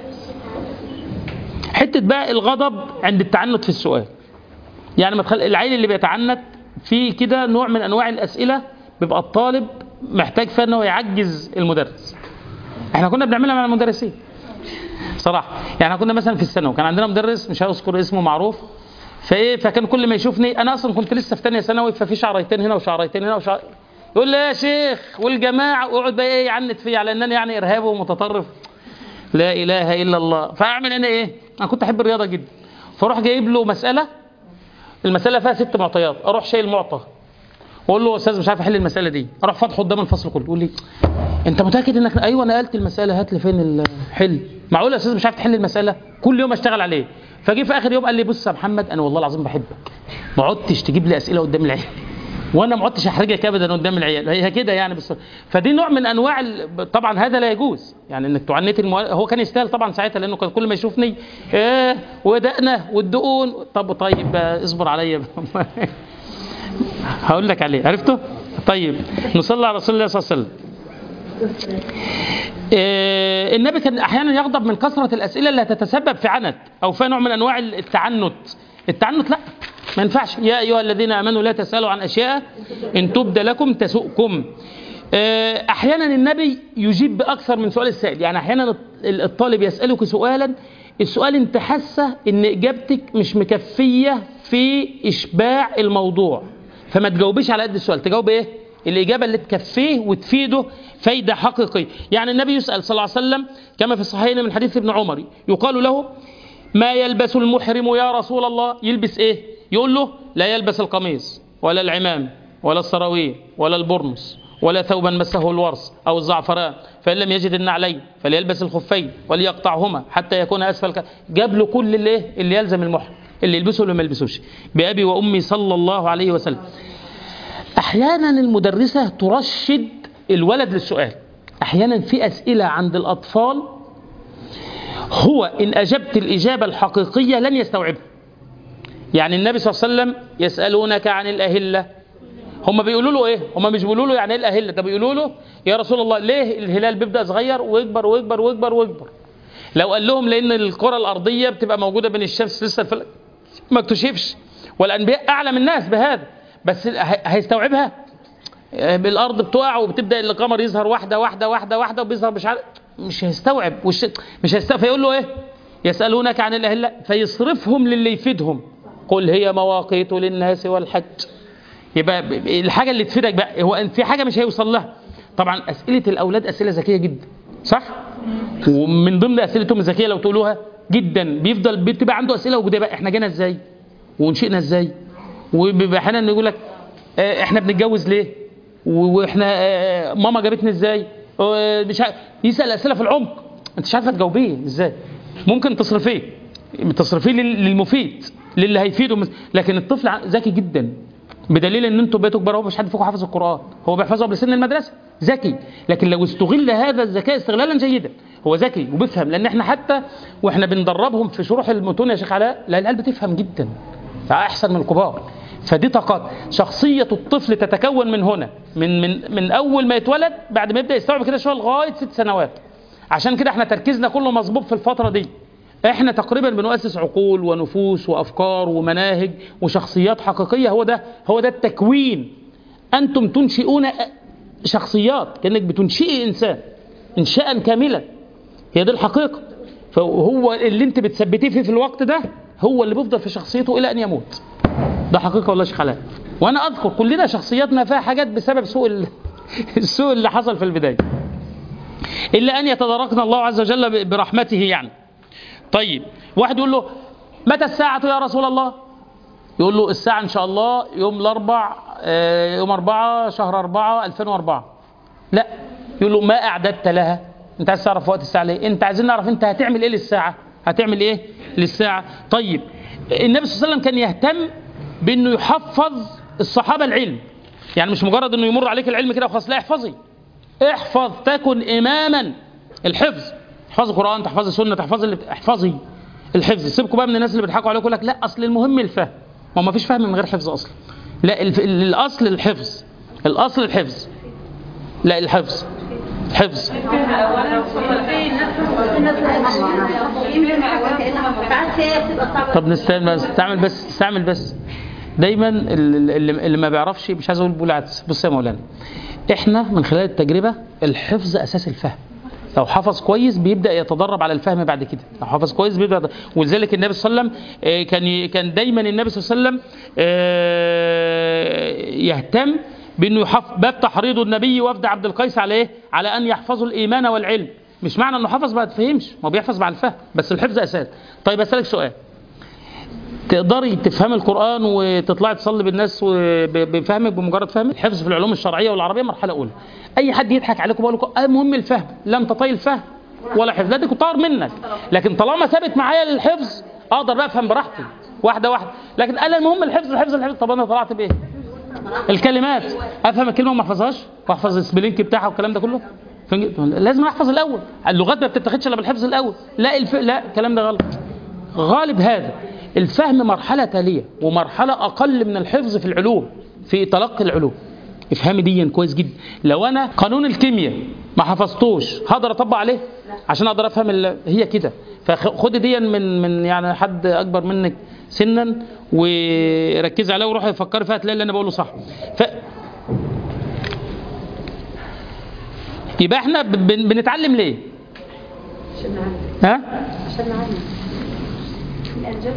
حته بقى الغضب عند التعنت في السؤال يعني ما تخل... العيل اللي بيتعنت في كده نوع من انواع الاسئله بيبقى الطالب محتاج فيها ان هو يعجز المدرس احنا كنا بنعملها مع المدرسين صراحه يعني كنا مثلا في الثانوي كان عندنا مدرس مش هذكر اسمه معروف فايه فكان كل ما يشوفني انا اصلا كنت لسه في ثانيه ثانوي ففي شعريتين هنا وشعريتين هنا وشعر يقول لي يا شيخ والجماعه ويقعد بقى ايه يعند فيا على انني يعني ارهابي ومتطرف لا اله الا الله فاعمل انا ايه انا كنت احب الرياضه جدا فاروح جايب له مساله المساله فيها ست معطيات اروح شايل معطى واقول له يا استاذ مش عارف احل المساله دي اروح فاتحه قدام الفصل كله يقول لي انت متاكد انك ايوه نقلت المساله هات لي فين الحل معقول يا استاذ مش عارف تحل المساله كل يوم اشتغل عليه فجي في اخر يوم قال لي بص يا محمد انا والله العظيم بحبك ما عدتش تجيب لي اسئله قدام العيال وانا ما عدتش احرجك ابدا قدام العيال هي كده يعني بس فدي نوع من انواع ال... طبعا هذا لا يجوز يعني انك تعنتي المو... هو كان يستاهل طبعا ساعتها لانه كان كل ما يشوفني ايه ودقنا والدقون طب طيب اصبر عليا هقول لك عليه عرفته طيب نصلي على رسول الله صلى الله عليه وسلم آه النبي كان احيانا يغضب من كثره الاسئله اللي هتتسبب في عنت او في نوع من انواع التعنت التعنت لا ما ينفعش يا ايها الذين امنوا لا تسالوا عن اشياء ان تبد لكم تسؤكم آه احيانا النبي يجيب باكثر من سؤال السائل يعني احيانا الطالب يسالك سؤالا السؤال انت حاسه ان اجابتك مش مكفيه في اشباع الموضوع فما تجاوبيش على قد السؤال تجاوب ايه الإجابة اللي تكفيه وتفيده فايدة حقيقية يعني النبي يسأل صلى الله عليه وسلم كما في الصحيحين من حديث ابن عمر يقال له ما يلبس المحرم يا رسول الله يلبس ايه يقول له لا يلبس القميص ولا العمام ولا السراويل ولا البرنس ولا ثوبا مسه الورس أو الزعفران فإن لم يجد النعلين فليلبس الخفين وليقطعهما حتى يكون أسفل ك... جاب له كل اللي, اللي يلزم المحرم اللي يلبسه واللي ما يلبسوش بأبي وأمي صلى الله عليه وسلم احيانا المدرسه ترشد الولد للسؤال احيانا في اسئله عند الاطفال هو ان اجبت الاجابه الحقيقيه لن يستوعبها يعني النبي صلى الله عليه وسلم يسالونك عن الاهله هم بيقولوا له ايه هم مش بيقولوا له يعني ايه الاهله ده بيقولوا له يا رسول الله ليه الهلال بيبدا صغير ويكبر ويكبر ويكبر ويكبر لو قال لهم لان الكره الارضيه بتبقى موجوده بين الشمس لسه الفلك ما اكتشفش والانبياء اعلم الناس بهذا بس هيستوعبها بالارض بتقع وبتبدا القمر يظهر واحده واحده واحده واحده وبيظهر مش عارف مش هيستوعب وش مش هيستوعب فيقول له ايه يسالونك عن الاهله فيصرفهم للي يفيدهم قل هي مواقيت للناس والحج يبقى الحاجه اللي تفيدك بقى هو في حاجه مش هيوصل لها طبعا اسئله الاولاد اسئله ذكيه جدا صح ومن ضمن اسئلتهم الذكيه لو تقولوها جدا بيفضل بتبقى عنده اسئله وجوديه بقى احنا جينا ازاي ونشئنا ازاي وبيبقى احيانا يقول لك اه احنا بنتجوز ليه واحنا اه ماما جابتني ازاي اه مش عارف يسال اسئله في العمق انت مش عارفه تجاوبيه ازاي ممكن تصرفيه تصرفيه للمفيد للي هيفيده لكن الطفل ذكي جدا بدليل ان انتوا بقيتوا كبار هو مش حد فيكم حافظ القران هو بيحفظه قبل سن المدرسه ذكي لكن لو استغل هذا الذكاء استغلالا جيدا هو ذكي وبيفهم لان احنا حتى واحنا بندربهم في شروح المتون يا شيخ علاء لا العيال بتفهم جدا فاحسن من الكبار فدي طاقات شخصية الطفل تتكون من هنا من من من أول ما يتولد بعد ما يبدأ يستوعب كده شوية لغاية ست سنوات عشان كده احنا تركيزنا كله مظبوط في الفترة دي احنا تقريبا بنؤسس عقول ونفوس وافكار ومناهج وشخصيات حقيقيه هو ده هو ده التكوين انتم تنشئون شخصيات كانك بتنشئي انسان انشاء كاملا هي دي الحقيقه فهو اللي انت بتثبتيه فيه في الوقت ده هو اللي بيفضل في شخصيته الى ان يموت ده حقيقه والله شيخ علاء وانا اذكر كلنا شخصياتنا فيها حاجات بسبب سوء ال... السوء اللي حصل في البدايه الا ان يتداركنا الله عز وجل برحمته يعني طيب واحد يقول له متى الساعة يا رسول الله يقول له الساعة إن شاء الله يوم الأربع يوم أربعة شهر أربعة 2004 لا يقول له ما أعددت لها أنت عايز تعرف وقت الساعة ليه أنت عايزين نعرف أنت هتعمل إيه للساعة هتعمل إيه للساعة طيب النبي صلى الله عليه وسلم كان يهتم بأنه يحفظ الصحابة العلم يعني مش مجرد أنه يمر عليك العلم كده وخلاص لا احفظي احفظ تكن إماما الحفظ تحفظي قران تحفظي سنه تحفظي اللي احفظي الحفظ سيبكم بقى من الناس اللي بيضحكوا عليكم يقول لك لا اصل المهم الفهم ما ما فيش فهم من غير حفظ اصلا لا الف... الاصل الحفظ الاصل الحفظ لا الحفظ حفظ طب نستعمل بس استعمل بس استعمل بس دايما اللي, اللي ما بيعرفش مش عايز اقول بقول عدس بص يا مولانا احنا من خلال التجربه الحفظ اساس الفهم لو حفظ كويس بيبدا يتدرب على الفهم بعد كده لو حفظ كويس بيبدا ولذلك النبي صلى الله عليه وسلم آه، كان ي- كان دايما النبي صلى الله عليه وسلم آه، يهتم بانه يحفظ باب تحريض النبي وفد عبد القيس على ايه على ان يحفظوا الايمان والعلم مش معنى انه حفظ ما تفهمش ما هو بيحفظ مع الفهم بس الحفظ اساس طيب اسالك سؤال تقدري تفهمي القرآن وتطلعي تصلي بالناس وب- بفهمك بمجرد فهمك الحفظ في العلوم الشرعية والعربية مرحلة أولى أي حد يضحك عليكم ويقول لكم المهم الفهم لا أنت طايل الفهم ولا حفظ لا دي كنت طار منك لكن طالما ثابت معايا الحفظ أقدر بقى أفهم براحتي واحدة واحدة لكن أنا المهم الحفظ الحفظ الحفظ طب أنا طلعت بإيه؟ الكلمات افهم الكلمه وما احفظهاش واحفظ السبلينك بتاعها والكلام ده كله فنج- لازم احفظ الاول اللغات ما بتتاخدش الا بالحفظ الاول لا الف... لا الكلام ده غلط غالب هذا الفهم مرحله تاليه ومرحله اقل من الحفظ في العلوم في تلقي العلوم افهمي دي كويس جدا لو انا قانون الكيمياء ما حفظتوش هقدر اطبق عليه عشان اقدر افهم ال... هي كده فخد دي من من يعني حد اكبر منك سنا وركزي عليها وروحي فكري فيها هتلاقي اللي انا بقوله صح ف يبقى احنا ب- بن- بنتعلم ليه؟ عشان نعلم ها؟ عشان نعلم الأنجاب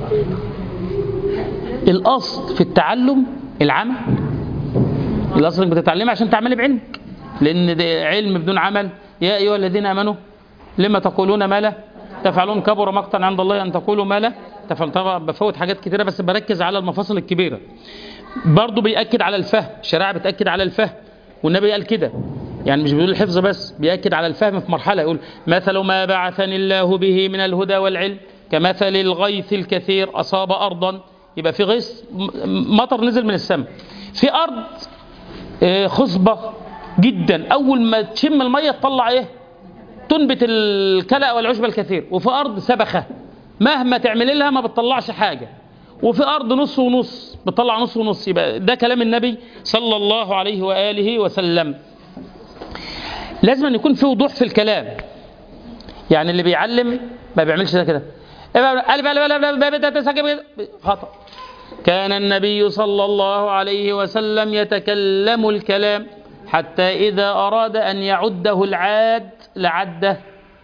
الاصل في التعلم العمل الاصل انك بتتعلمي عشان تعملي بعلمك لان ده علم بدون عمل يا ايها الذين امنوا لما تقولون ما لا تفعلون كبر مقتا عند الله ان تقولوا ما لا تفعلون طبعا بفوت حاجات كتيره بس بركز على المفاصل الكبيره برضه بيأكد على الفهم الشريعه بتأكد على الفهم والنبي قال كده يعني مش بيقول الحفظ بس بيأكد على الفهم في مرحله يقول مثل ما بعثني الله به من الهدى والعلم كمثل الغيث الكثير اصاب ارضا يبقى في غيث م- مطر نزل من السماء في ارض آه، خصبه جدا اول ما تشم الميه تطلع ايه تنبت الكلأ والعشب الكثير وفي ارض سبخه مهما تعملي لها ما بتطلعش حاجه وفي ارض نص ونص بتطلع نص ونص يبقى ده كلام النبي صلى الله عليه واله وسلم لازم أن يكون في وضوح في الكلام يعني اللي بيعلم ما بيعملش ده كده ألف ألف ألف ألف ألف تسعة كده. خطأ كان النبي صلى الله عليه وسلم يتكلم الكلام حتى إذا أراد أن يعده العاد لعده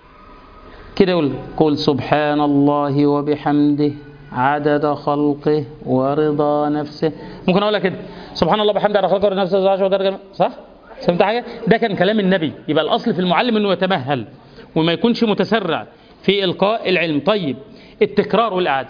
كده يقول قل سبحان الله وبحمده عدد خلقه ورضا نفسه ممكن اقول لك كده سبحان الله وبحمده عدد خلقه ورضا نفسه عشر ودرجه صح سمعت حاجه ده كان كلام النبي يبقى الاصل في المعلم انه يتمهل وما يكونش متسرع في القاء العلم طيب التكرار والاعاده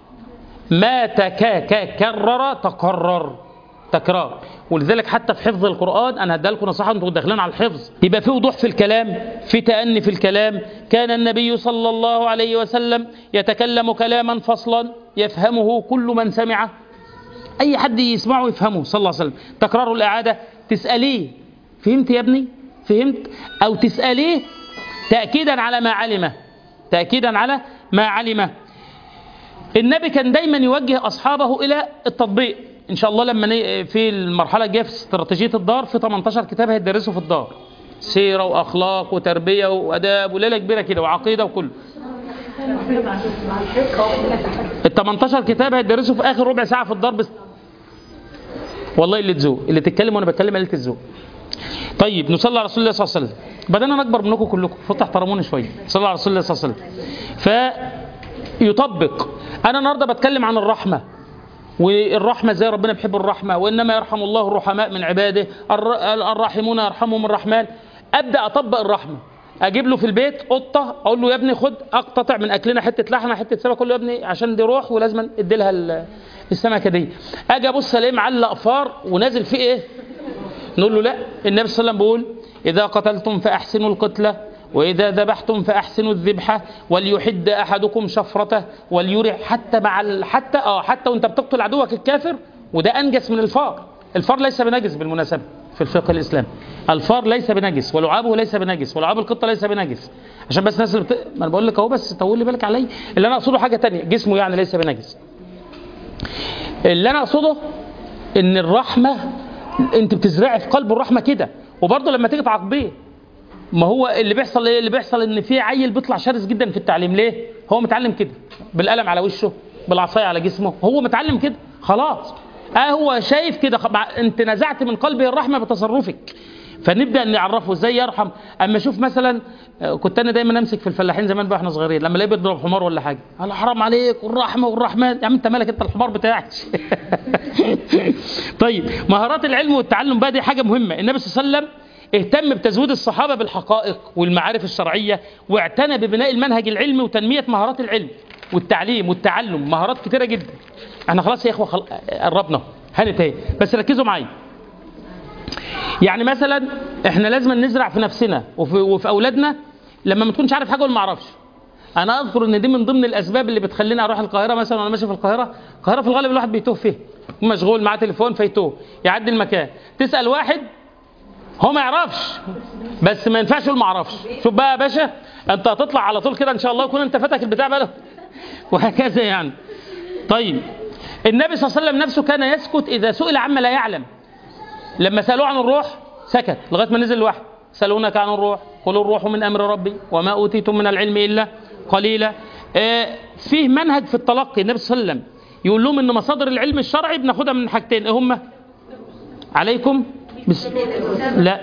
ما تكرر تكرر تكرار ولذلك حتى في حفظ القرآن أنا هدي لكم نصيحة أنتم داخلين على الحفظ يبقى في وضوح في الكلام في تأني في الكلام كان النبي صلى الله عليه وسلم يتكلم كلاما فصلا يفهمه كل من سمعه أي حد يسمعه يفهمه صلى الله عليه وسلم تكرار الإعادة تسأليه فهمت يا ابني فهمت أو تسأليه تأكيدا على ما علمه تأكيدا على ما علمه النبي كان دايما يوجه اصحابه الى التطبيق ان شاء الله لما ن- في المرحله الجايه في استراتيجيه الدار في 18 كتاب هيدرسوا في الدار سيره واخلاق وتربيه واداب وليله كبيره كده وعقيده وكله ال 18 كتاب هيدرسوا في اخر ربع ساعه في الدار بس والله اللي تزوق اللي تتكلم وانا بتكلم قلت الذوق طيب نصلي على رسول الله صلى الله عليه وسلم بدل انا اكبر منكم كلكم فوت احترموني شويه صلى على رسول الله صلى الله عليه وسلم فيطبق انا النهارده بتكلم عن الرحمه والرحمه ازاي ربنا بيحب الرحمه وانما يرحم الله الرحماء من عباده الر- الراحمون يرحمهم الرحمن ابدا اطبق الرحمه اجيب له في البيت قطه اقول له يا ابني خد اقتطع من اكلنا حته لحمه حته سمك اقول له يا ابني عشان دي روح ولازم ادي لها ال- السمكه دي اجي ابص الاقيه معلق فار ونازل فيه ايه نقول له لا النبي صلى الله عليه وسلم بيقول إذا قتلتم فأحسنوا القتلة وإذا ذبحتم فأحسنوا الذبحة وليحد أحدكم شفرته وليرع حتى مع ال... حتى اه حتى وأنت بتقتل عدوك الكافر وده أنجس من الفار الفار ليس بنجس بالمناسبة في الفقه الإسلامي الفار ليس بنجس ولعابه ليس بنجس ولعاب القطة ليس بنجس عشان بس الناس اللي بت... ما أنا بقول لك أهو بس طول لي بالك عليا اللي أنا أقصده حاجة تانية جسمه يعني ليس بنجس اللي انا اقصده ان الرحمه انت بتزرعي في قلبه الرحمه كده وبرضه لما تيجي تعاقبيه ما هو اللي بيحصل ايه اللي بيحصل ان في عيل بيطلع شرس جدا في التعليم ليه هو متعلم كده بالقلم على وشه بالعصايه على جسمه هو متعلم كده خلاص اه هو شايف كده خ- مع- انت نزعت من قلبه الرحمه بتصرفك فنبدا نعرفه ازاي يرحم اما اشوف مثلا آه، كنت انا دايما امسك في الفلاحين زمان بقى احنا صغيرين لما الاقيه بيضرب حمار ولا حاجه قال حرام عليك والرحمه والرحمن يا عم انت مالك انت الحمار بتاعك طيب مهارات العلم والتعلم بقى دي حاجه مهمه النبي صلى الله عليه وسلم اهتم بتزويد الصحابه بالحقائق والمعارف الشرعيه واعتنى ببناء المنهج العلمي وتنميه مهارات العلم والتعليم والتعلم مهارات كتيره جدا احنا خلاص يا اخوه خل... قربنا هنتهي بس ركزوا معايا يعني مثلا احنا لازم نزرع في نفسنا وفي, وفي اولادنا لما ما تكونش عارف حاجه ولا ما اعرفش انا اذكر ان دي من ضمن الاسباب اللي بتخليني اروح القاهره مثلا وانا ماشي في القاهره القاهره في الغالب الواحد بيتوه فيها مشغول معاه تليفون فيتوه يعدي المكان تسال واحد هو ما يعرفش بس ما ينفعش يقول ما اعرفش شوف بقى يا باشا انت هتطلع على طول كده ان شاء الله يكون انت فاتك البتاع بقى وهكذا يعني طيب النبي صلى الله عليه وسلم نفسه كان يسكت اذا سئل عما لا يعلم لما سالوه عن الروح سكت لغايه ما نزل الوحي سالونك عن الروح قل الروح من امر ربي وما اوتيتم من العلم الا قليلا آه فيه منهج في التلقي النبي صلى الله عليه وسلم يقول لهم ان مصادر العلم الشرعي بناخدها من حاجتين ايه هما عليكم بس لا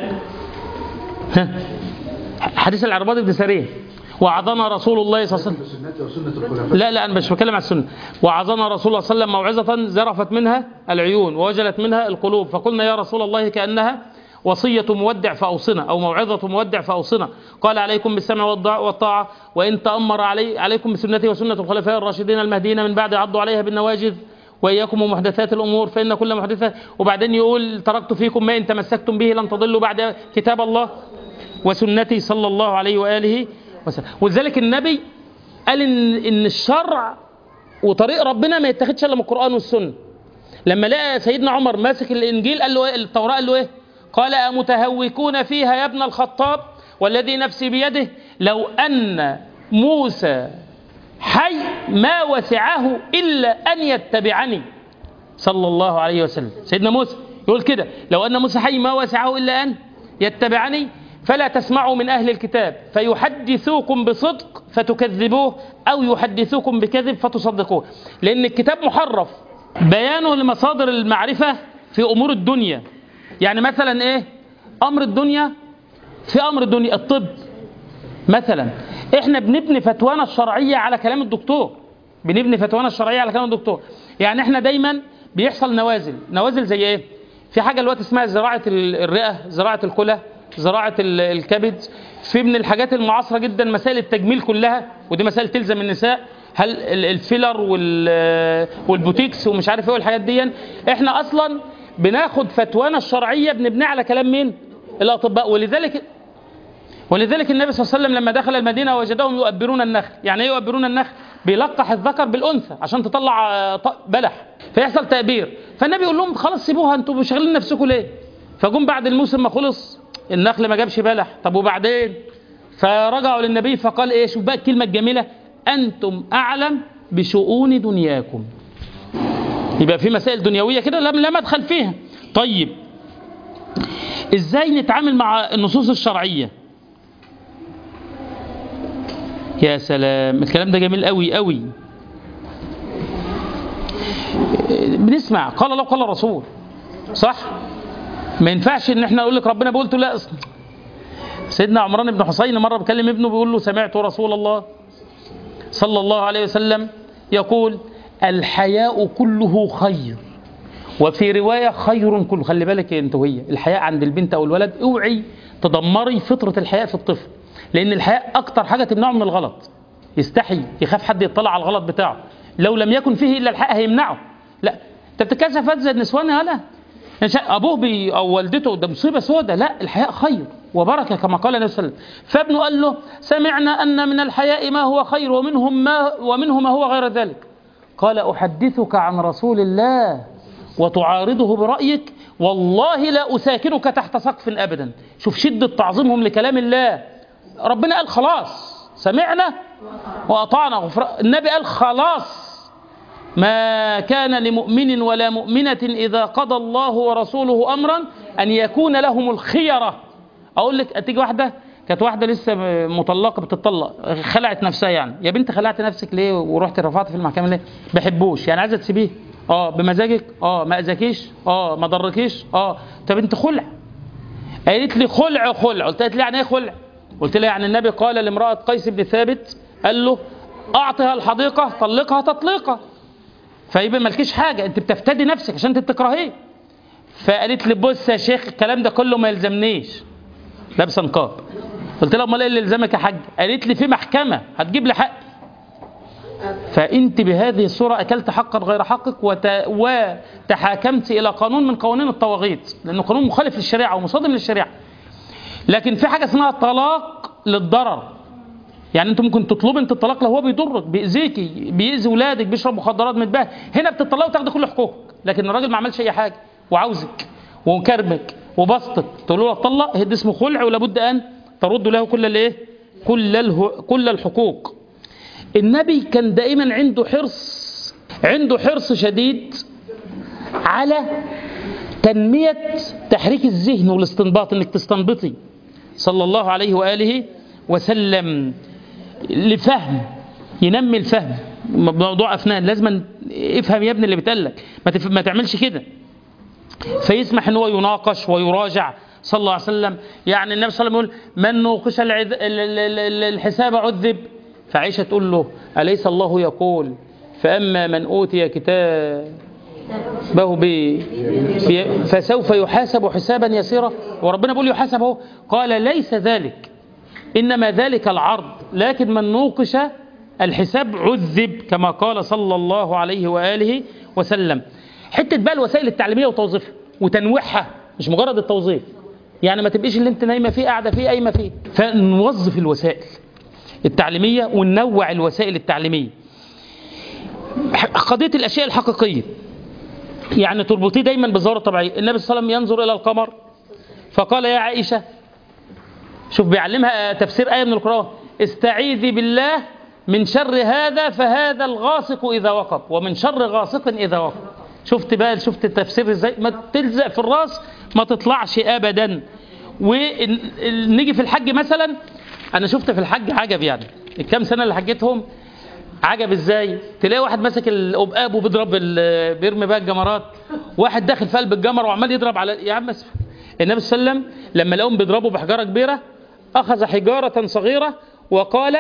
ها. حديث العرباض بن سريه وعظنا رسول الله صلى الله عليه وسلم سنتي وسنة الخلفاء لا لا انا مش بتكلم عن السنه وعظنا رسول الله صلى الله عليه وسلم موعظه زرفت منها العيون ووجلت منها القلوب فقلنا يا رسول الله كانها وصية مودع فأوصنا أو موعظة مودع فأوصنا قال عليكم بالسمع والضع- والطاعة وإن تأمر علي عليكم بسنتي وسنة الخلفاء الراشدين المهديين من بعد عضوا عليها بالنواجذ وإياكم ومحدثات الأمور فإن كل محدثة وبعدين يقول تركت فيكم ما إن تمسكتم به لن تضلوا بعد كتاب الله وسنتي صلى الله عليه وآله وسلم ولذلك النبي قال إن, إن الشرع وطريق ربنا ما يتاخدش إلا من القرآن والسنة لما لقى سيدنا عمر ماسك الإنجيل قال له إيه التوراة قال له إيه قال أمتهوكون فيها يا ابن الخطاب والذي نفسي بيده لو أن موسى حي ما وسعه إلا أن يتبعني صلى الله عليه وسلم سيدنا موسى يقول كده لو أن موسى حي ما وسعه إلا أن يتبعني فلا تسمعوا من أهل الكتاب فيحدثوكم بصدق فتكذبوه أو يحدثوكم بكذب فتصدقوه لأن الكتاب محرف بيانه لمصادر المعرفة في أمور الدنيا يعني مثلا إيه أمر الدنيا في أمر الدنيا الطب مثلا احنا بنبني فتوانا الشرعيه على كلام الدكتور بنبني فتوانا الشرعيه على كلام الدكتور يعني احنا دايما بيحصل نوازل نوازل زي ايه في حاجه دلوقتي اسمها زراعه ال- الرئه زراعه الكلى زراعه ال- الكبد في من الحاجات المعاصره جدا مسائل التجميل كلها ودي مسائل تلزم النساء هل ال- الفيلر وال- والبوتيكس ومش عارف ايه والحاجات دي احنا اصلا بناخد فتوانا الشرعيه بنبنيها على كلام مين الاطباء ولذلك ولذلك النبي صلى الله عليه وسلم لما دخل المدينه وجدهم يؤبرون النخل يعني ايه يؤبرون النخل بيلقح الذكر بالانثى عشان تطلع آه، ط- بلح فيحصل تأبير فالنبي يقول لهم خلاص سيبوها انتوا شغالين نفسكم ليه فجم بعد الموسم ما خلص النخل ما جابش بلح طب وبعدين فرجعوا للنبي فقال ايه شوف بقى الكلمه الجميله انتم اعلم بشؤون دنياكم يبقى في مسائل دنيويه كده لا لا مدخل فيها طيب ازاي نتعامل مع النصوص الشرعيه يا سلام الكلام ده جميل قوي قوي بنسمع قال الله قال الرسول صح ما ينفعش ان احنا نقول لك ربنا بيقول لا اصلا سيدنا عمران بن حسين مره بيكلم ابنه بيقول له سمعت رسول الله صلى الله عليه وسلم يقول الحياء كله خير وفي رواية خير كله خلي بالك انت وهي الحياء عند البنت أو الولد اوعي تدمري فطرة الحياء في الطفل لأن الحياء أكتر حاجة تمنعه من الغلط يستحي يخاف حد يطلع على الغلط بتاعه لو لم يكن فيه إلا الحياء هيمنعه لا انت بتتكسف زي النسوان هلا ابوه بي او والدته ده مصيبه سودة لا الحياء خير وبركه كما قال النبي صلى الله عليه وسلم فابنه قال له سمعنا ان من الحياء ما هو خير ومنهم ما ومنه ما هو غير ذلك قال احدثك عن رسول الله وتعارضه برأيك والله لا أساكنك تحت سقف أبدا شوف شدة تعظيمهم لكلام الله ربنا قال خلاص سمعنا وأطعنا غفر النبي قال خلاص ما كان لمؤمن ولا مؤمنة إذا قضى الله ورسوله أمرا أن يكون لهم الخيرة أقول لك تيجي واحدة كانت واحدة لسه مطلقة بتطلق خلعت نفسها يعني يا بنت خلعت نفسك ليه ورحت رفعت في المحكمة ليه بحبوش يعني عايزة تسيبيه اه بمزاجك اه ما اذاكيش اه ما ضركيش اه طب انت خلع قالت لي خلع خلع قلت لها يعني ايه خلع قلت لها يعني النبي قال لامراه قيس بن ثابت قال له اعطها الحديقه طلقها تطليقه فيبقى مالكيش حاجه انت بتفتدي نفسك عشان انت بتكرهيه فقالت لي بص يا شيخ الكلام ده كله ما يلزمنيش لابسه نقاب قلت لها امال ايه اللي يلزمك يا حاج قالت لي في محكمه هتجيب لي حقي فانت بهذه الصوره اكلت حقا غير حقك وت... وتحاكمت الى قانون من قوانين الطواغيت لانه قانون مخالف للشريعه ومصادم للشريعه لكن في حاجه اسمها طلاق للضرر يعني انت ممكن تطلب انت الطلاق لو هو بيضرك بيأذيكي بيأذي ولادك بيشرب مخدرات متباهي هنا بتطلقي وتاخدي كل حقوقك لكن الراجل ما عملش اي حاجه وعاوزك وكرمك وبسطك تقول له طلق هد اسمه خلع ولابد ان ترد له كل الايه كل اله... كل الحقوق النبي كان دائما عنده حرص عنده حرص شديد على تنمية تحريك الذهن والاستنباط انك تستنبطي صلى الله عليه وآله وسلم لفهم ينمي الفهم موضوع أفنان لازم افهم يا ابني اللي بيتقالك ما, تف... ما تعملش كده فيسمح ان هو يناقش ويراجع صلى الله عليه وسلم يعني النبي صلى الله عليه وسلم يقول من نوقش العذ... الحساب عذب فعائشة تقول له أليس الله يقول فأما من أوتي كتابه بي بي فسوف يحاسب حسابا يسيرا وربنا بيقول يحاسب هو قال ليس ذلك إنما ذلك العرض لكن من نوقش الحساب عذب كما قال صلى الله عليه وآله وسلم حتة بقى الوسائل التعليمية وتوظيفها وتنويعها مش مجرد التوظيف يعني ما تبقيش اللي انت نايمة فيه قاعدة فيه قايمة فيه فنوظف الوسائل التعليمية وننوع الوسائل التعليمية قضية الأشياء الحقيقية يعني تربطيه دايما بالظاهرة الطبيعية النبي صلى الله عليه وسلم ينظر إلى القمر فقال يا عائشة شوف بيعلمها تفسير آية من القرآن استعيذي بالله من شر هذا فهذا الغاسق إذا وقب ومن شر غاسق إذا وقب شفت بقى شفت التفسير ازاي ما تلزق في الراس ما تطلعش ابدا ونيجي في الحج مثلا انا شفت في الحج عجب يعني الكام سنه اللي حجتهم عجب ازاي تلاقي واحد ماسك القبقاب وبيضرب بيرمي بقى الجمرات واحد داخل في قلب الجمر وعمال يضرب على يا عم اسف النبي صلى الله عليه وسلم لما لقوهم بيضربوا بحجاره كبيره اخذ حجاره صغيره وقال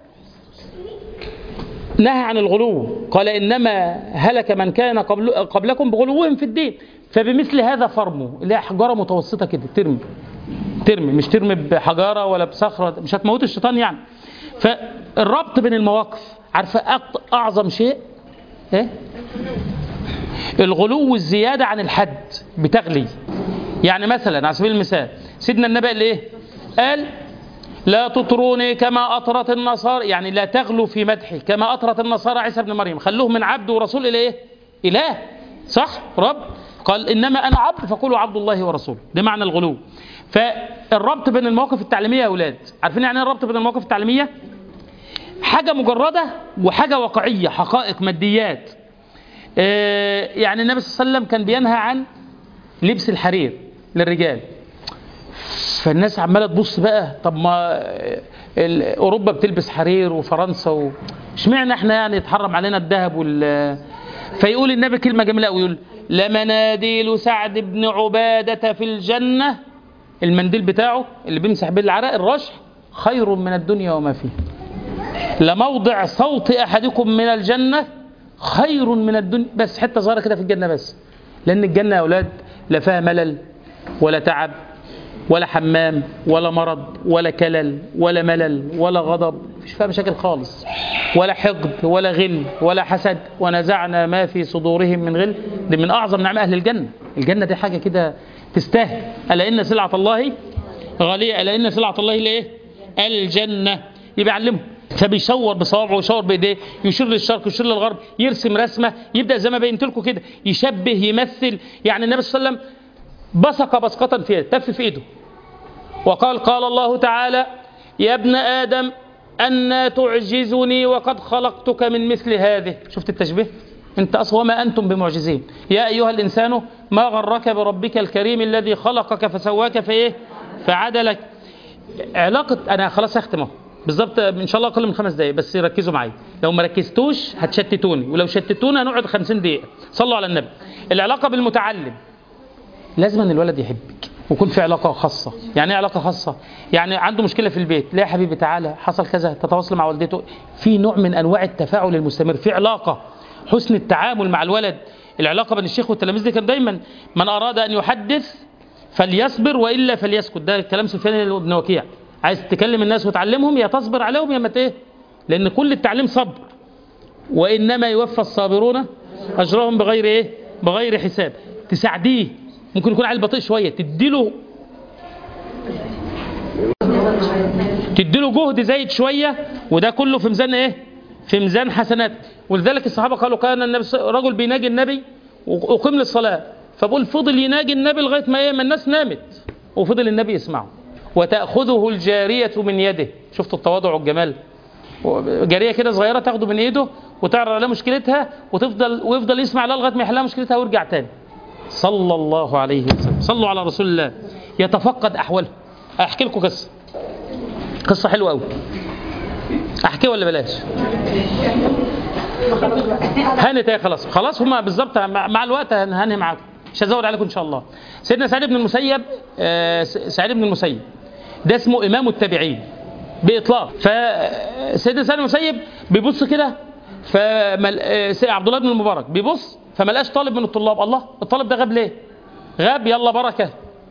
نهى عن الغلو قال انما هلك من كان قبل قبلكم بغلوهم في الدين فبمثل هذا فرموا اللي هي حجاره متوسطه كده ترمي ترمي مش ترمي بحجاره ولا بصخره مش هتموت الشيطان يعني فالربط بين المواقف عارفه اعظم شيء ايه الغلو والزياده عن الحد بتغلي يعني مثلا على سبيل المثال سيدنا النبي قال ايه قال لا تطروني كما أطرت النصارى يعني لا تغلوا في مدحي كما أطرت النصارى عيسى بن مريم خلوه من عبد ورسول إلى إيه إله صح رب قال إنما أنا عبد فقولوا عبد الله ورسوله ده معنى الغلو فالربط بين المواقف التعليمية يا أولاد عارفين يعني الربط بين المواقف التعليمية حاجة مجردة وحاجة واقعية حقائق ماديات آه يعني النبي صلى الله عليه وسلم كان بينهى عن لبس الحرير للرجال فالناس عماله تبص بقى طب ما اوروبا بتلبس حرير وفرنسا و... اشمعنى احنا يعني يتحرم علينا الذهب وال فيقول النبي كلمه جميله قوي يقول لمناديل سعد بن عباده في الجنه المنديل بتاعه اللي بيمسح بيه العرق الرشح خير من الدنيا وما فيها لموضع صوت احدكم من الجنه خير من الدنيا بس حته صغيره كده في الجنه بس لان الجنه يا اولاد لا فيها ملل ولا تعب ولا حمام ولا مرض ولا كلل ولا ملل ولا غضب مفيش فيها مشاكل خالص ولا حقد ولا غل ولا حسد ونزعنا ما في صدورهم من غل دي من اعظم نعم اهل الجنه الجنه دي حاجه كده تستاهل الا ان سلعه الله غاليه الا ان سلعه الله الايه الجنه يبقى يعلمهم فبيشور بصوابعه ويشور بايديه يشير للشرق يشير للغرب يرسم رسمه يبدا زي ما بينت لكم كده يشبه يمثل يعني النبي صلى الله عليه وسلم بصق بصقة في يده تف في ايده وقال قال الله تعالى يا ابن آدم أن تعجزني وقد خلقتك من مثل هذه شفت التشبيه انت أصلا وما أنتم بمعجزين يا أيها الإنسان ما غرك بربك الكريم الذي خلقك فسواك في إيه فعدلك علاقة أنا خلاص أختم بالظبط ان شاء الله اقل من خمس دقائق بس ركزوا معايا لو ما ركزتوش هتشتتوني ولو شتتوني هنقعد 50 دقيقه صلوا على النبي العلاقه بالمتعلم لازم ان الولد يحبك ويكون في علاقه خاصه يعني ايه علاقه خاصه يعني عنده مشكله في البيت لا يا حبيبي تعالى حصل كذا تتواصل مع والدته في نوع من انواع التفاعل المستمر في علاقه حسن التعامل مع الولد العلاقه بين الشيخ والتلاميذ دي كان دايما من اراد ان يحدث فليصبر والا فليسكت ده كلام سفيان بن وكيع عايز تكلم الناس وتعلمهم يا تصبر عليهم يا ما ايه لان كل التعليم صبر وانما يوفى الصابرون اجرهم بغير ايه بغير حساب تساعديه ممكن يكون عيل بطيء شويه تديله تديله جهد زايد شويه وده كله في ميزان ايه في ميزان حسنات ولذلك الصحابه قالوا كان النبي رجل بيناجي النبي وقم للصلاه فبقول فضل يناجي النبي لغايه ما ايه ما الناس نامت وفضل النبي يسمعه وتاخذه الجاريه من يده شفتوا التواضع والجمال جاريه كده صغيره تاخده من ايده وتعرض عليها مشكلتها وتفضل ويفضل يسمع لها لغايه ما يحلها مشكلتها ويرجع تاني صلى الله عليه وسلم صلوا على رسول الله يتفقد احواله احكي لكم قصه قصه حلوه قوي احكي ولا بلاش هانت ايه خلاص خلاص هما بالظبط مع مع الوقت هنهي معاكم مش هزود عليكم ان شاء الله سيدنا سعيد بن المسيب آه، سعيد بن المسيب ده اسمه امام التابعين باطلاق فسيدنا سعيد بن المسيب بيبص كده فمل... آه، عبد الله بن المبارك بيبص فما لقاش طالب من الطلاب الله الطالب ده غاب ليه غاب يلا بركه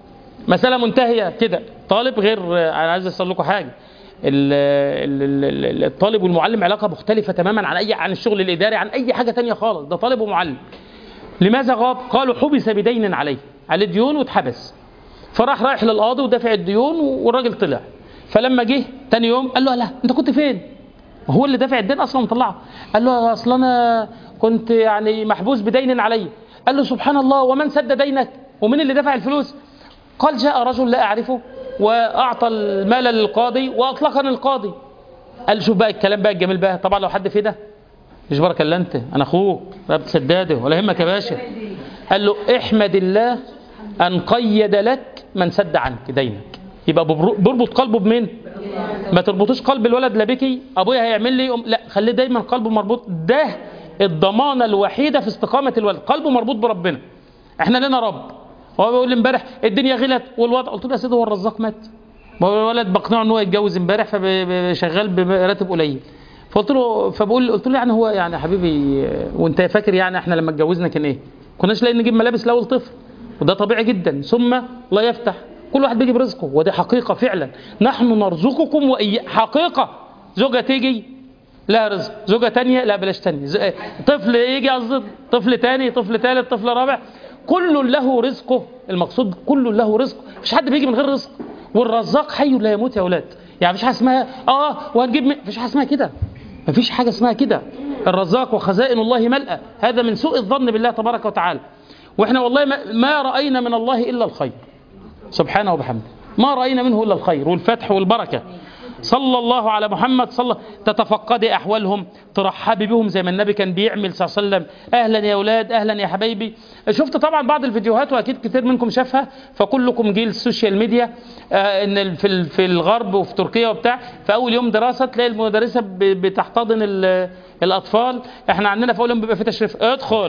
مساله منتهيه كده طالب غير انا عايز اسال لكم حاجه ال- ال- ال- الطالب والمعلم علاقه مختلفه تماما عن اي عن الشغل الاداري عن اي حاجه تانية خالص ده طالب ومعلم لماذا غاب قالوا حبس بدين عليه عليه ديون واتحبس فراح رايح للقاضي ودافع الديون والراجل طلع فلما جه تاني يوم قال له لا انت كنت فين هو اللي دافع الدين اصلا مطلعه قال له اصل انا كنت يعني محبوس بدين علي قال له سبحان الله ومن سد دينك ومن اللي دفع الفلوس قال جاء رجل لا اعرفه واعطى المال للقاضي واطلقني القاضي قال شوف بقى الكلام بقى الجميل بقى طبعا لو حد في ده مش بركه الا انت انا اخوك رب سداده ولا يهمك يا باشا قال له احمد الله ان قيد لك من سد عنك دينك يبقى ببر- بربط قلبه بمين ما تربطوش قلب الولد لا بكي ابويا هيعمل لي يقوم لا خليه دايما قلبه مربوط ده الضمانه الوحيده في استقامه الولد قلبه مربوط بربنا احنا لنا رب هو بيقول لي امبارح الدنيا غلت والوضع قلت له يا سيدي هو الرزاق مات ما هو الولد بقنعه ان هو يتجوز امبارح فشغال براتب قليل فقلت له فبقول قلت له يعني هو يعني يا حبيبي وانت فاكر يعني احنا لما اتجوزنا كان ايه؟ كناش لاقيين نجيب ملابس لاول طفل وده طبيعي جدا ثم الله يفتح كل واحد بيجي برزقه ودي حقيقه فعلا نحن نرزقكم وإيا حقيقه زوجه تيجي لها رزق زوجة تانية لا بلاش تانية ز- طفل يجي قصدي طفل تاني طفل تالت طفل رابع كل له رزقه المقصود كل له رزق مفيش حد بيجي من غير رزق والرزاق حي لا يموت يا اولاد يعني مفيش حاجه اسمها اه وهنجيب م- مفيش حاجه اسمها كده مفيش حاجه اسمها كده الرزاق وخزائن الله ملأى هذا من سوء الظن بالله تبارك وتعالى واحنا والله ما, ما راينا من الله الا الخير سبحانه وبحمده ما رأينا منه إلا الخير والفتح والبركة صلى الله على محمد صلى تتفقدي أحوالهم ترحبي بهم زي ما النبي كان بيعمل صلى الله عليه وسلم أهلا يا أولاد أهلا يا حبايبي شفت طبعا بعض الفيديوهات وأكيد كتير منكم شافها فكلكم جيل السوشيال ميديا آه إن ال- في ال- في الغرب وفي تركيا وبتاع في أول يوم دراسة تلاقي المدرسة ب- بتحتضن ال- الأطفال إحنا عندنا في أول يوم بيبقى في تشريف ادخل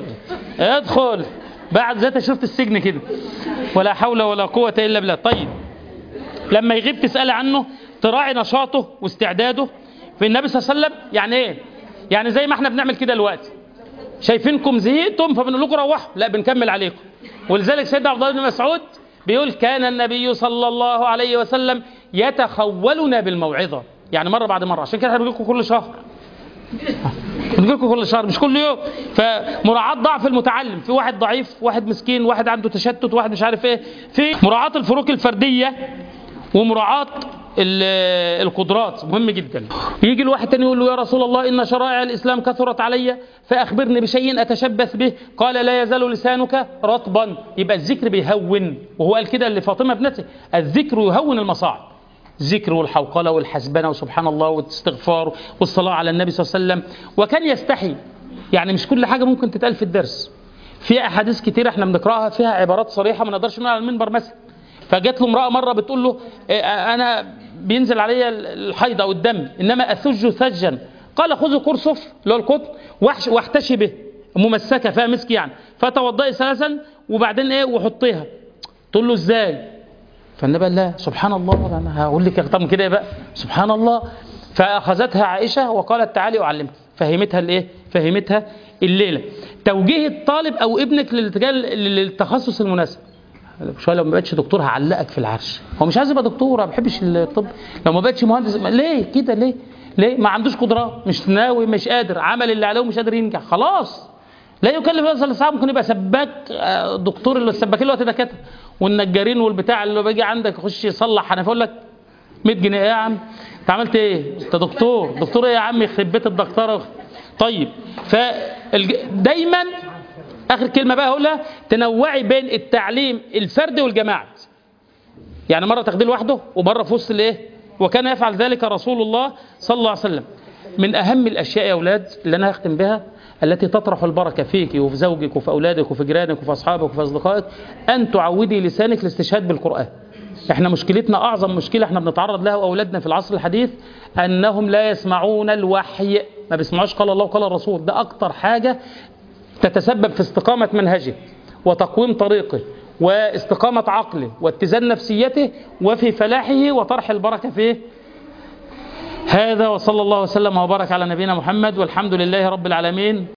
ادخل بعد زي تشريفة السجن كده ولا حول ولا قوة إلا بالله طيب لما يغيب تسأل عنه تراعي نشاطه واستعداده في النبي صلى الله عليه وسلم يعني ايه يعني زي ما احنا بنعمل كده دلوقتي شايفينكم زهقتم فبنقول لكم روحوا لا بنكمل عليكم ولذلك سيدنا عبد الله بن مسعود بيقول كان النبي صلى الله عليه وسلم يتخولنا بالموعظه يعني مره بعد مره عشان كده احنا بنقول لكم كل شهر بنقول لكم كل شهر مش كل يوم فمراعاة ضعف المتعلم في واحد ضعيف واحد مسكين واحد عنده تشتت واحد مش عارف ايه في مراعاة الفروق الفردية ومراعاة ال- القدرات مهم جدا يجي الواحد تاني يقول له يا رسول الله إن شرائع الإسلام كثرت علي فأخبرني بشيء أتشبث به قال لا يزال لسانك رطبا يبقى الذكر بيهون وهو قال كده لفاطمة ابنته الذكر يهون المصاعب الذكر والحوقلة والحسبنة وسبحان الله والاستغفار والصلاة على النبي صلى الله عليه وسلم وكان يستحي يعني مش كل حاجة ممكن تتقال في الدرس في أحاديث كتير احنا بنقرأها فيها عبارات صريحة ما نقدرش نقولها على المنبر مثلا فجت له امرأة مرة بتقول له إيه، أنا بينزل علي الحيض او الدم انما اثج ثجا قال خذوا كرسف اللي هو القطن واحش- واحتشي به ممسكه فيها مسك يعني فتوضئي ثلاثا وبعدين ايه وحطيها تقول له ازاي فالنبي قال لا سبحان الله انا هقول لك اكتر من كده إيه بقى سبحان الله فاخذتها عائشه وقالت تعالي اعلمك فهمتها الايه فهمتها الليله توجيه الطالب او ابنك للاتجاه للتخصص المناسب شويه لو ما بقتش دكتور هعلقك في العرش هو مش عايز يبقى دكتور ما بحبش الطب لو ما بقتش مهندس ليه كده ليه ليه ما عندوش قدرات مش ناوي مش قادر عمل اللي عليه ومش قادر ينجح خلاص لا يكلف نفسه الا وسعها ممكن يبقى سباك آه، دكتور اللي السباكين دلوقتي دكاتره والنجارين والبتاع اللي بيجي عندك يخش يصلح حنفيه يقول لك 100 جنيه ايه يا عم انت عملت ايه انت دكتور دكتور ايه يا عم يخرب بيت الدكتوره طيب فدايما اخر كلمه بقى هقولها تنوعي بين التعليم الفردي والجماعي يعني مره تاخديه لوحده ومره في وسط الايه وكان يفعل ذلك رسول الله صلى الله عليه وسلم من اهم الاشياء يا اولاد اللي انا هختم بها التي تطرح البركه فيك وفي زوجك وفي اولادك وفي جيرانك وفي اصحابك وفي اصدقائك ان تعودي لسانك الاستشهاد بالقران احنا مشكلتنا اعظم مشكله احنا بنتعرض لها واولادنا في العصر الحديث انهم لا يسمعون الوحي ما بيسمعوش قال الله وقال الرسول ده اكتر حاجه تتسبب في استقامه منهجه وتقويم طريقه واستقامه عقله واتزان نفسيته وفي فلاحه وطرح البركه فيه هذا وصلى الله وسلم وبارك على نبينا محمد والحمد لله رب العالمين